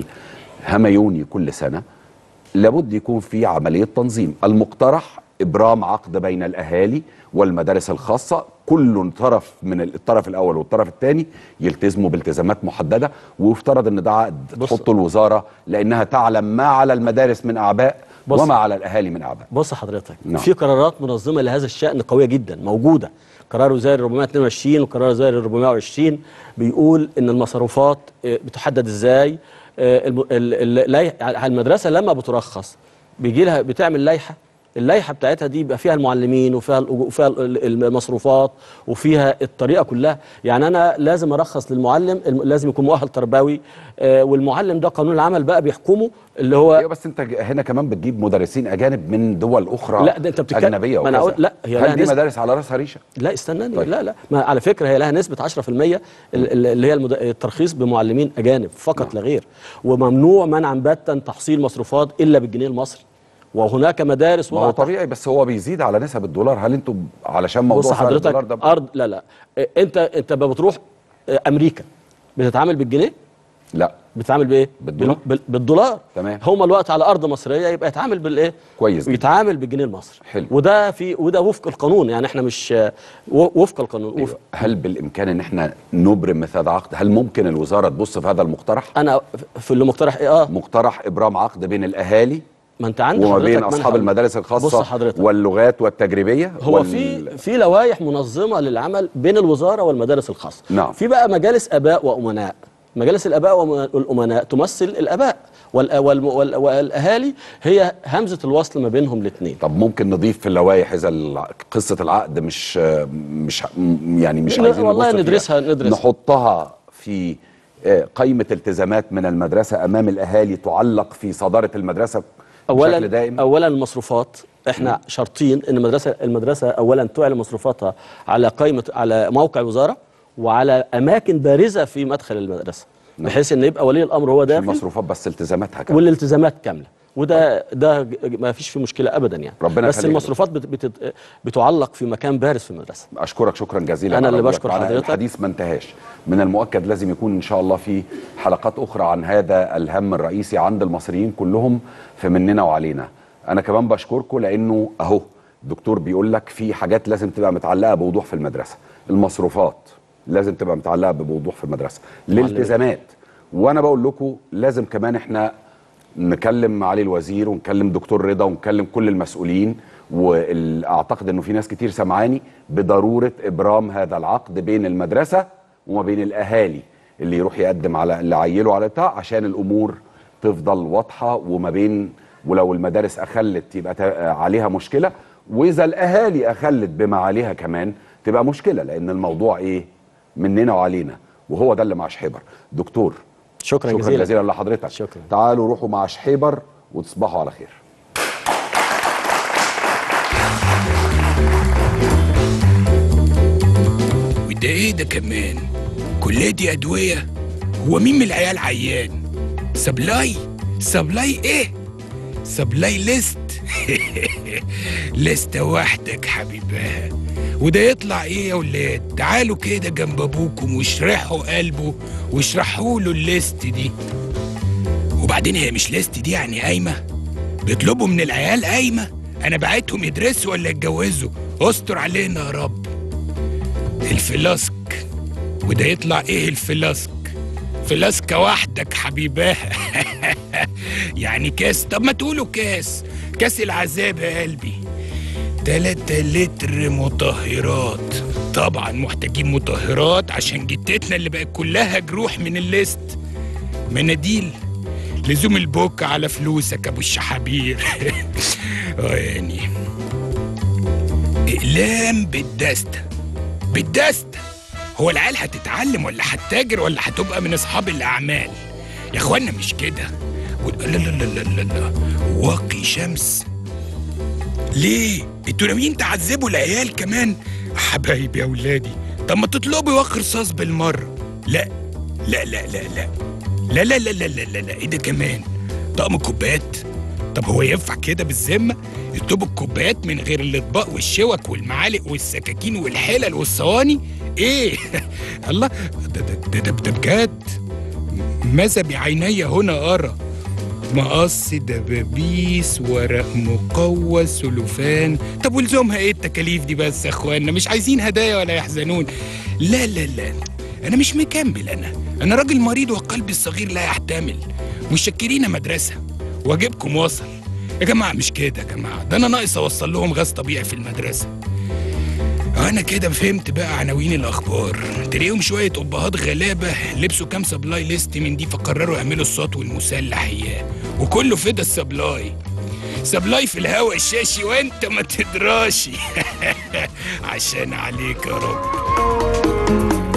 هميوني كل سنه لابد يكون في عمليه تنظيم المقترح ابرام عقد بين الاهالي والمدارس الخاصه كل طرف من الطرف الاول والطرف الثاني يلتزموا بالتزامات محدده ويفترض ان ده عقد تحطه الوزاره لانها تعلم ما على المدارس من اعباء بص. وما على الاهالي من اعباء بص حضرتك نعم. في قرارات منظمه لهذا الشان قويه جدا موجوده قرار وزاري 422 وقرار وزاري 420 بيقول ان المصروفات آه، بتحدد ازاي آه، الم- ال- ال- لاي- على المدرسه لما بترخص بيجي لها بتعمل لائحه اللائحه بتاعتها دي بيبقى فيها المعلمين وفيها الأجو- وفيها ال- المصروفات وفيها الطريقه كلها يعني انا لازم ارخص للمعلم الم- لازم يكون مؤهل تربوي آه، والمعلم ده قانون العمل بقى بيحكمه اللي هو ايوه بس انت ج- هنا كمان بتجيب مدرسين اجانب من دول اخرى لا ده انت بتتكلم اجنبيه ما انا وكذا. اقول لا هي لها هل دي نسبة- مدارس على راسها ريشه لا استناني طيب. لا لا ما على فكره هي لها نسبه 10% ال- ال- اللي هي المد... الترخيص بمعلمين اجانب فقط لا غير وممنوع منعا باتا تحصيل مصروفات الا بالجنيه المصري وهناك مدارس ما هو وضعت طبيعي بس هو بيزيد على نسب الدولار هل انتوا علشان موضوع بص سعر حضرتك الدولار ده ارض لا لا إيه، انت انت لما بتروح إيه، امريكا بتتعامل بالجنيه لا بتتعامل بايه بالدولار؟ بال... بالدولار تمام هم الوقت على ارض مصريه يبقى يتعامل بالايه كويس جدا. يتعامل بالجنيه المصري حلو. وده في وده وفق القانون يعني احنا مش و- وفق القانون وفق هل بالامكان ان احنا نبرم مثل هذا العقد هل ممكن الوزاره تبص في هذا المقترح انا في اللي مقترح ايه اه مقترح ابرام عقد بين الاهالي ما انت عندك وما حضرتك بين ما أنا اصحاب هقول- المدارس بص الخاصه حضرتك واللغات والتجريبيه هو وال- في في لوائح منظمه للعمل بين الوزاره والمدارس الخاصه نعم. في بقى مجالس اباء وامناء مجالس الاباء والامناء تمثل الاباء والأ- والم- وال- والاهالي هي همزه الوصل ما بينهم الاثنين طب ممكن نضيف في اللوائح اذا الع- قصه العقد مش مش م- يعني مش لا، عايزين والله نبص فيها. ندرسها- ندرسها. نحطها في آه، قائمه التزامات من المدرسه امام الاهالي تعلق في صداره المدرسه بشكل اولا دائم اولا المصروفات احنا شرطين ان المدرسه المدرسه اولا تعلن مصروفاتها على قائمه على موقع الوزاره وعلى اماكن بارزه في مدخل المدرسه بحيث ان يبقى ولي الامر هو داخل المصروفات بس التزاماتها كمان والالتزامات كامله وده ده ما فيش فيه مشكله ابدا يعني ربنا بس يخليك. المصروفات بت بت بتعلق في مكان بارز في المدرسه اشكرك شكرا جزيلا أنا على اللي وجودك بشكر معنا. حضرتك. الحديث ما انتهاش من المؤكد لازم يكون ان شاء الله في حلقات اخرى عن هذا الهم الرئيسي عند المصريين كلهم في مننا وعلينا انا كمان بشكركم لانه اهو الدكتور بيقول لك في حاجات لازم تبقى متعلقه بوضوح في المدرسه المصروفات لازم تبقى متعلقه بوضوح في المدرسه الالتزامات وانا بقول لكم لازم كمان احنا نكلم معالي الوزير ونكلم دكتور رضا ونكلم كل المسؤولين واعتقد انه في ناس كتير سمعاني بضروره ابرام هذا العقد بين المدرسه وما بين الاهالي اللي يروح يقدم على اللي عيله على بتاع عشان الامور تفضل واضحه وما بين ولو المدارس اخلت يبقى تا- عليها مشكله واذا الاهالي اخلت بما عليها كمان تبقى مشكله لان الموضوع ايه مننا وعلينا وهو ده اللي مع شحيبر دكتور شكرا, شكرا جزيلا جزيلا لحضرتك شكرا تعالوا روحوا مع شحيبر وتصبحوا على خير وده ايه ده كمان كلها دي ادويه هو مين من العيال عيان سبلاي سبلاي ايه سبلاي ليست لستة وحدك حبيبها وده يطلع ايه يا ولاد تعالوا كده جنب ابوكم واشرحوا قلبه واشرحوا له الليست دي وبعدين هي مش ليست دي يعني قايمه بيطلبوا من العيال قايمه انا بعتهم يدرسوا ولا يتجوزوا استر علينا يا رب الفلاسك وده يطلع ايه الفلاسك فلاسكة وحدك حبيباها يعني كاس طب ما تقولوا كاس كاس العذاب يا قلبي تلاتة لتر مطهرات طبعا محتاجين مطهرات عشان جتتنا اللي بقت كلها جروح من الليست مناديل لزوم البوك على فلوسك ابو الشحابير اه يعني اقلام بالدستة بالدستة هو العيال هتتعلم ولا هتتاجر ولا هتبقى من اصحاب الاعمال يا اخوانا مش كده و- لا لا لا لا لا لا واقي شمس ليه انتوا ناويين تعذبوا العيال كمان حبايبي يا ولادي طب ما تطلبوا واقي رصاص بالمره لا لا لا لا لا لا لا لا لا لا لا, لا. ايه ده كمان طقم كوبايات طب هو ينفع كده بالذمه يطلبوا الكوبايات من غير الاطباق والشوك والمعالق والسكاكين والحلل والصواني ايه الله ده ده ده, ده, ده بجد ماذا بعيني هنا ارى مقص دبابيس ورق مقوس سلوفان طب ولزومها ايه التكاليف دي بس يا اخوانا مش عايزين هدايا ولا يحزنون لا لا لا انا مش مكمل انا انا راجل مريض وقلبي الصغير لا يحتمل مشكرين مدرسه واجبكم وصل يا جماعه مش كده يا جماعه ده انا ناقص اوصل لهم غاز طبيعي في المدرسه انا كده فهمت بقى عناوين الاخبار تلاقيهم شويه ابهات غلابه لبسوا كام سبلاي ليست من دي فقرروا يعملوا السطو المسلح اياه وكله فدا السبلاي سبلاي في الهوا الشاشي وانت ما تدراشي عشان عليك يا رب